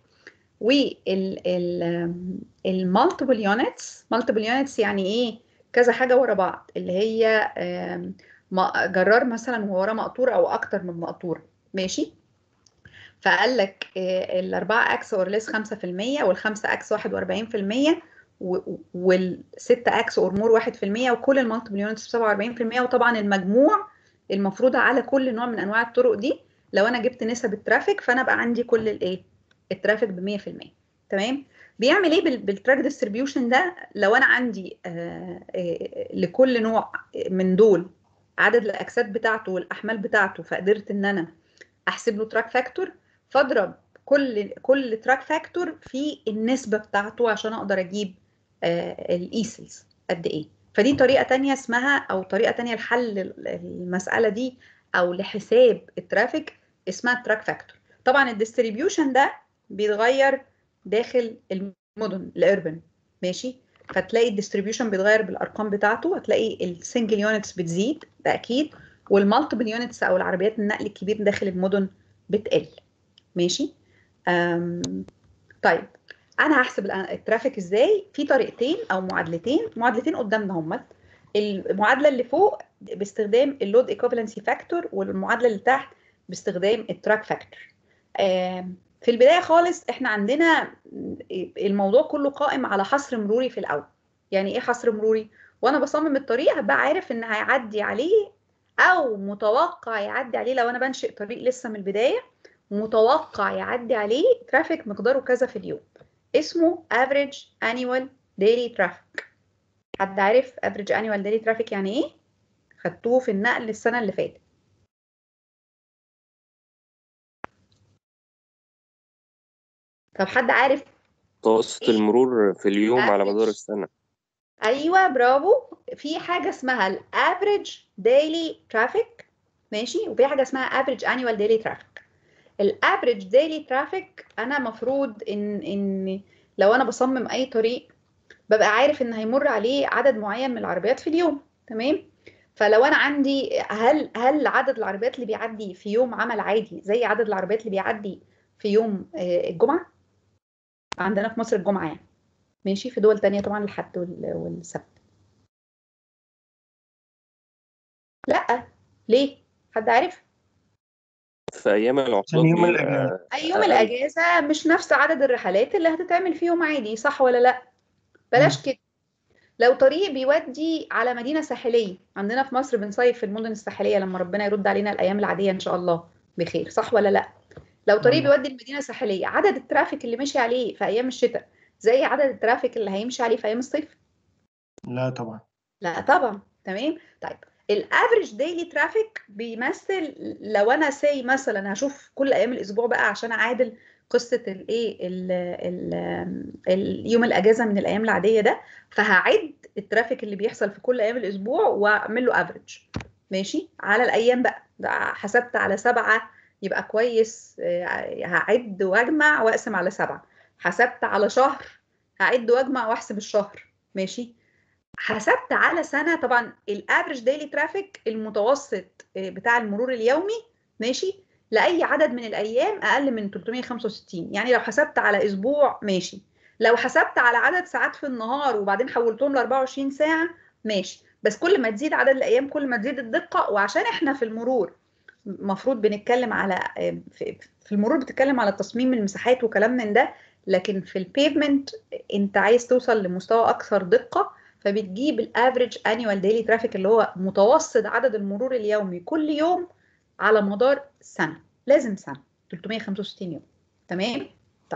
والمالتيبل يونتس مالتيبل يونتس يعني ايه كذا حاجه ورا بعض اللي هي آم، ما- جرار مثلا ووراه مقطوره او اكتر من مقطوره ماشي فقال لك آه، الاربعه اكس اور ليس 5% والخمسه اكس 41% و- والستة اكس اور مور 1% وكل المالتيبل يونتس 47% وطبعا المجموع المفروض على كل نوع من انواع الطرق دي لو انا جبت نسب الترافيك فانا بقى عندي كل الايه الترافيك ب 100% تمام بيعمل ايه بال- بالتراك ديستريبيوشن ده لو انا عندي آه، آه، لكل نوع من دول عدد الاكسات بتاعته والاحمال بتاعته فقدرت ان انا احسب له تراك فاكتور فاضرب كل كل تراك فاكتور في النسبه بتاعته عشان اقدر اجيب الايسلز قد ايه فدي طريقه تانية اسمها او طريقه تانية لحل ال- المساله دي او لحساب الترافيك اسمها تراك فاكتور طبعا الديستريبيوشن ده بيتغير داخل المدن الاربن ماشي فتلاقي الديستريبيوشن بيتغير بالارقام بتاعته هتلاقي السنجل يونتس بتزيد ده اكيد والمالتيبل يونتس او العربيات النقل الكبير داخل المدن بتقل ماشي أم طيب انا هحسب الآن الترافيك ازاي في طريقتين او معادلتين معادلتين قدامنا هم المعادله اللي فوق باستخدام اللود ايكوفالنسي فاكتور والمعادله اللي تحت باستخدام التراك فاكتور في البدايه خالص احنا عندنا الموضوع كله قائم على حصر مروري في الاول يعني ايه حصر مروري وانا بصمم الطريق هبقى عارف ان هيعدي عليه او متوقع يعدي عليه لو انا بنشئ طريق لسه من البدايه متوقع يعدي عليه ترافيك مقداره كذا في اليوم اسمه average annual daily traffic حد عارف average annual daily traffic يعني ايه خدتوه في النقل السنه اللي فاتت طب حد عارف متوسط المرور في اليوم على مدار Average. السنة ايوه برافو في حاجه اسمها الافريج ديلي ترافيك ماشي وفي حاجه اسمها افريج انيوال ديلي ترافيك الافريج ديلي ترافيك انا مفروض ان ان لو انا بصمم اي طريق ببقى عارف ان هيمر عليه عدد معين من العربيات في اليوم تمام فلو انا عندي هل هل عدد العربيات اللي بيعدي في يوم عمل عادي زي عدد العربيات اللي بيعدي في يوم آه، الجمعه عندنا في مصر الجمعه يعني ماشي في دول تانية طبعا الحد وال- والسبت لا ليه حد عارف في أيام العطلات عشان يوم بيبقى الأجازة. اي يوم أقل. الاجازه مش نفس عدد الرحلات اللي هتتعمل في يوم عادي صح ولا لا بلاش كده لو طريق بيودي على مدينه ساحليه عندنا في مصر بنصيف في المدن الساحليه لما ربنا يرد علينا الايام العاديه ان شاء الله بخير صح ولا لا لو طريق نعم. بيودي المدينه ساحليه عدد الترافيك اللي ماشي عليه في ايام الشتاء زي عدد الترافيك اللي هيمشي عليه في ايام الصيف لا طبعا لا طبعا تمام طيب الافريج ديلي ترافيك بيمثل لو انا سي مثلا هشوف كل ايام الاسبوع بقى عشان اعادل قصه الايه ال- ال- اليوم الاجازه من الايام العاديه ده فهعد الترافيك اللي بيحصل في كل ايام الاسبوع واعمل له افريج ماشي على الايام بقى ده حسبت على سبعه يبقى كويس آه، هعد واجمع واقسم على سبعه حسبت على شهر هعد واجمع واحسب الشهر ماشي حسبت على سنه طبعا الافريج ديلي ترافيك المتوسط آه، بتاع المرور اليومي ماشي لاي عدد من الايام اقل من 365 يعني لو حسبت على اسبوع ماشي لو حسبت على عدد ساعات في النهار وبعدين حولتهم ل 24 ساعه ماشي بس كل ما تزيد عدد الايام كل ما تزيد الدقه وعشان احنا في المرور المفروض بنتكلم على آه، في في المرور بتتكلم على تصميم المساحات وكلام من ده لكن في البيفمنت انت عايز توصل لمستوى اكثر دقه فبتجيب الافريج انيوال ديلي ترافيك اللي هو متوسط عدد المرور اليومي كل يوم على مدار سنه لازم سنه 365 يوم تمام طيب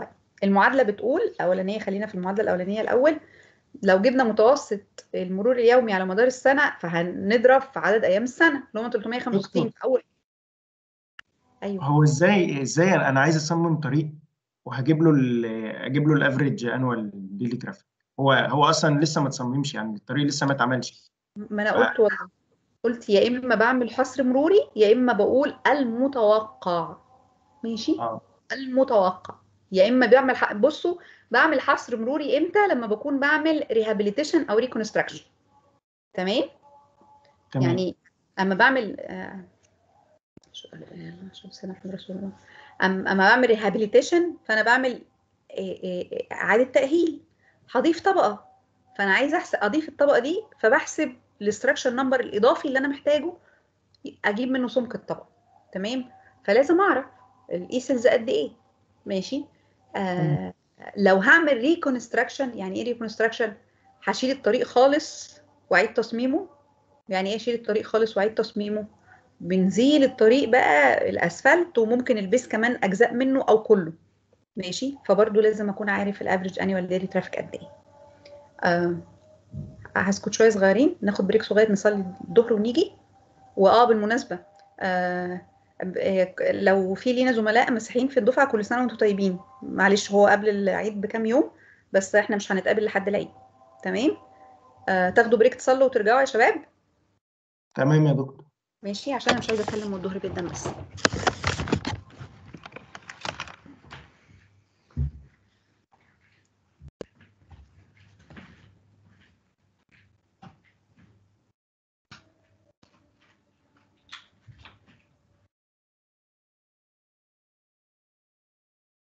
المعادله بتقول الاولانيه خلينا في المعادله الاولانيه الاول لو جبنا متوسط المرور اليومي على مدار السنه فهنضرب في عدد ايام السنه اللي هم 365 في اول ايوه هو ازاي ازاي انا عايز اصمم طريق وهجيب له ال- اجيب له الافريج انوال ديلي ترافيك هو هو اصلا لسه ما تصممش يعني الطريق لسه ما اتعملش ما انا قلت والله قلت يا اما بعمل حصر مروري يا اما بقول المتوقع ماشي اه المتوقع يا اما بعمل ح... بصوا بعمل حصر مروري امتى لما بكون بعمل ريهابيليتيشن او ريكونستراكشن تمام تمام يعني اما بعمل آه، شو- آه، شو سنة محمد رسول الله أم- اما بعمل ريهابيليتيشن فانا بعمل آه، آه، اعاده تاهيل هضيف طبقه فانا عايزه احسب اضيف الطبقه دي فبحسب الاستراكشر نمبر الاضافي اللي انا محتاجه اجيب منه سمك الطبقه تمام فلازم اعرف الايسلز قد ايه ماشي آه لو هعمل ريكونستراكشن يعني ايه ريكونستراكشن هشيل الطريق خالص واعيد تصميمه يعني ايه اشيل الطريق خالص واعيد تصميمه بنزيل الطريق بقى الاسفلت وممكن البيس كمان اجزاء منه او كله ماشي فبرضه لازم اكون عارف الافريج انيوال ديلي ترافيك قد ايه آه هسكت شويه صغيرين ناخد بريك صغير نصلي الظهر ونيجي واه بالمناسبه آه ب- آه، لو في لينا زملاء مسيحيين في الدفعه كل سنه وانتم طيبين معلش هو قبل العيد بكام يوم بس احنا مش هنتقابل لحد العيد تمام آه تاخدوا بريك تصلوا وترجعوا يا شباب تمام يا دكتور ماشي عشان انا مش عايزه اتكلم والظهر جدا بس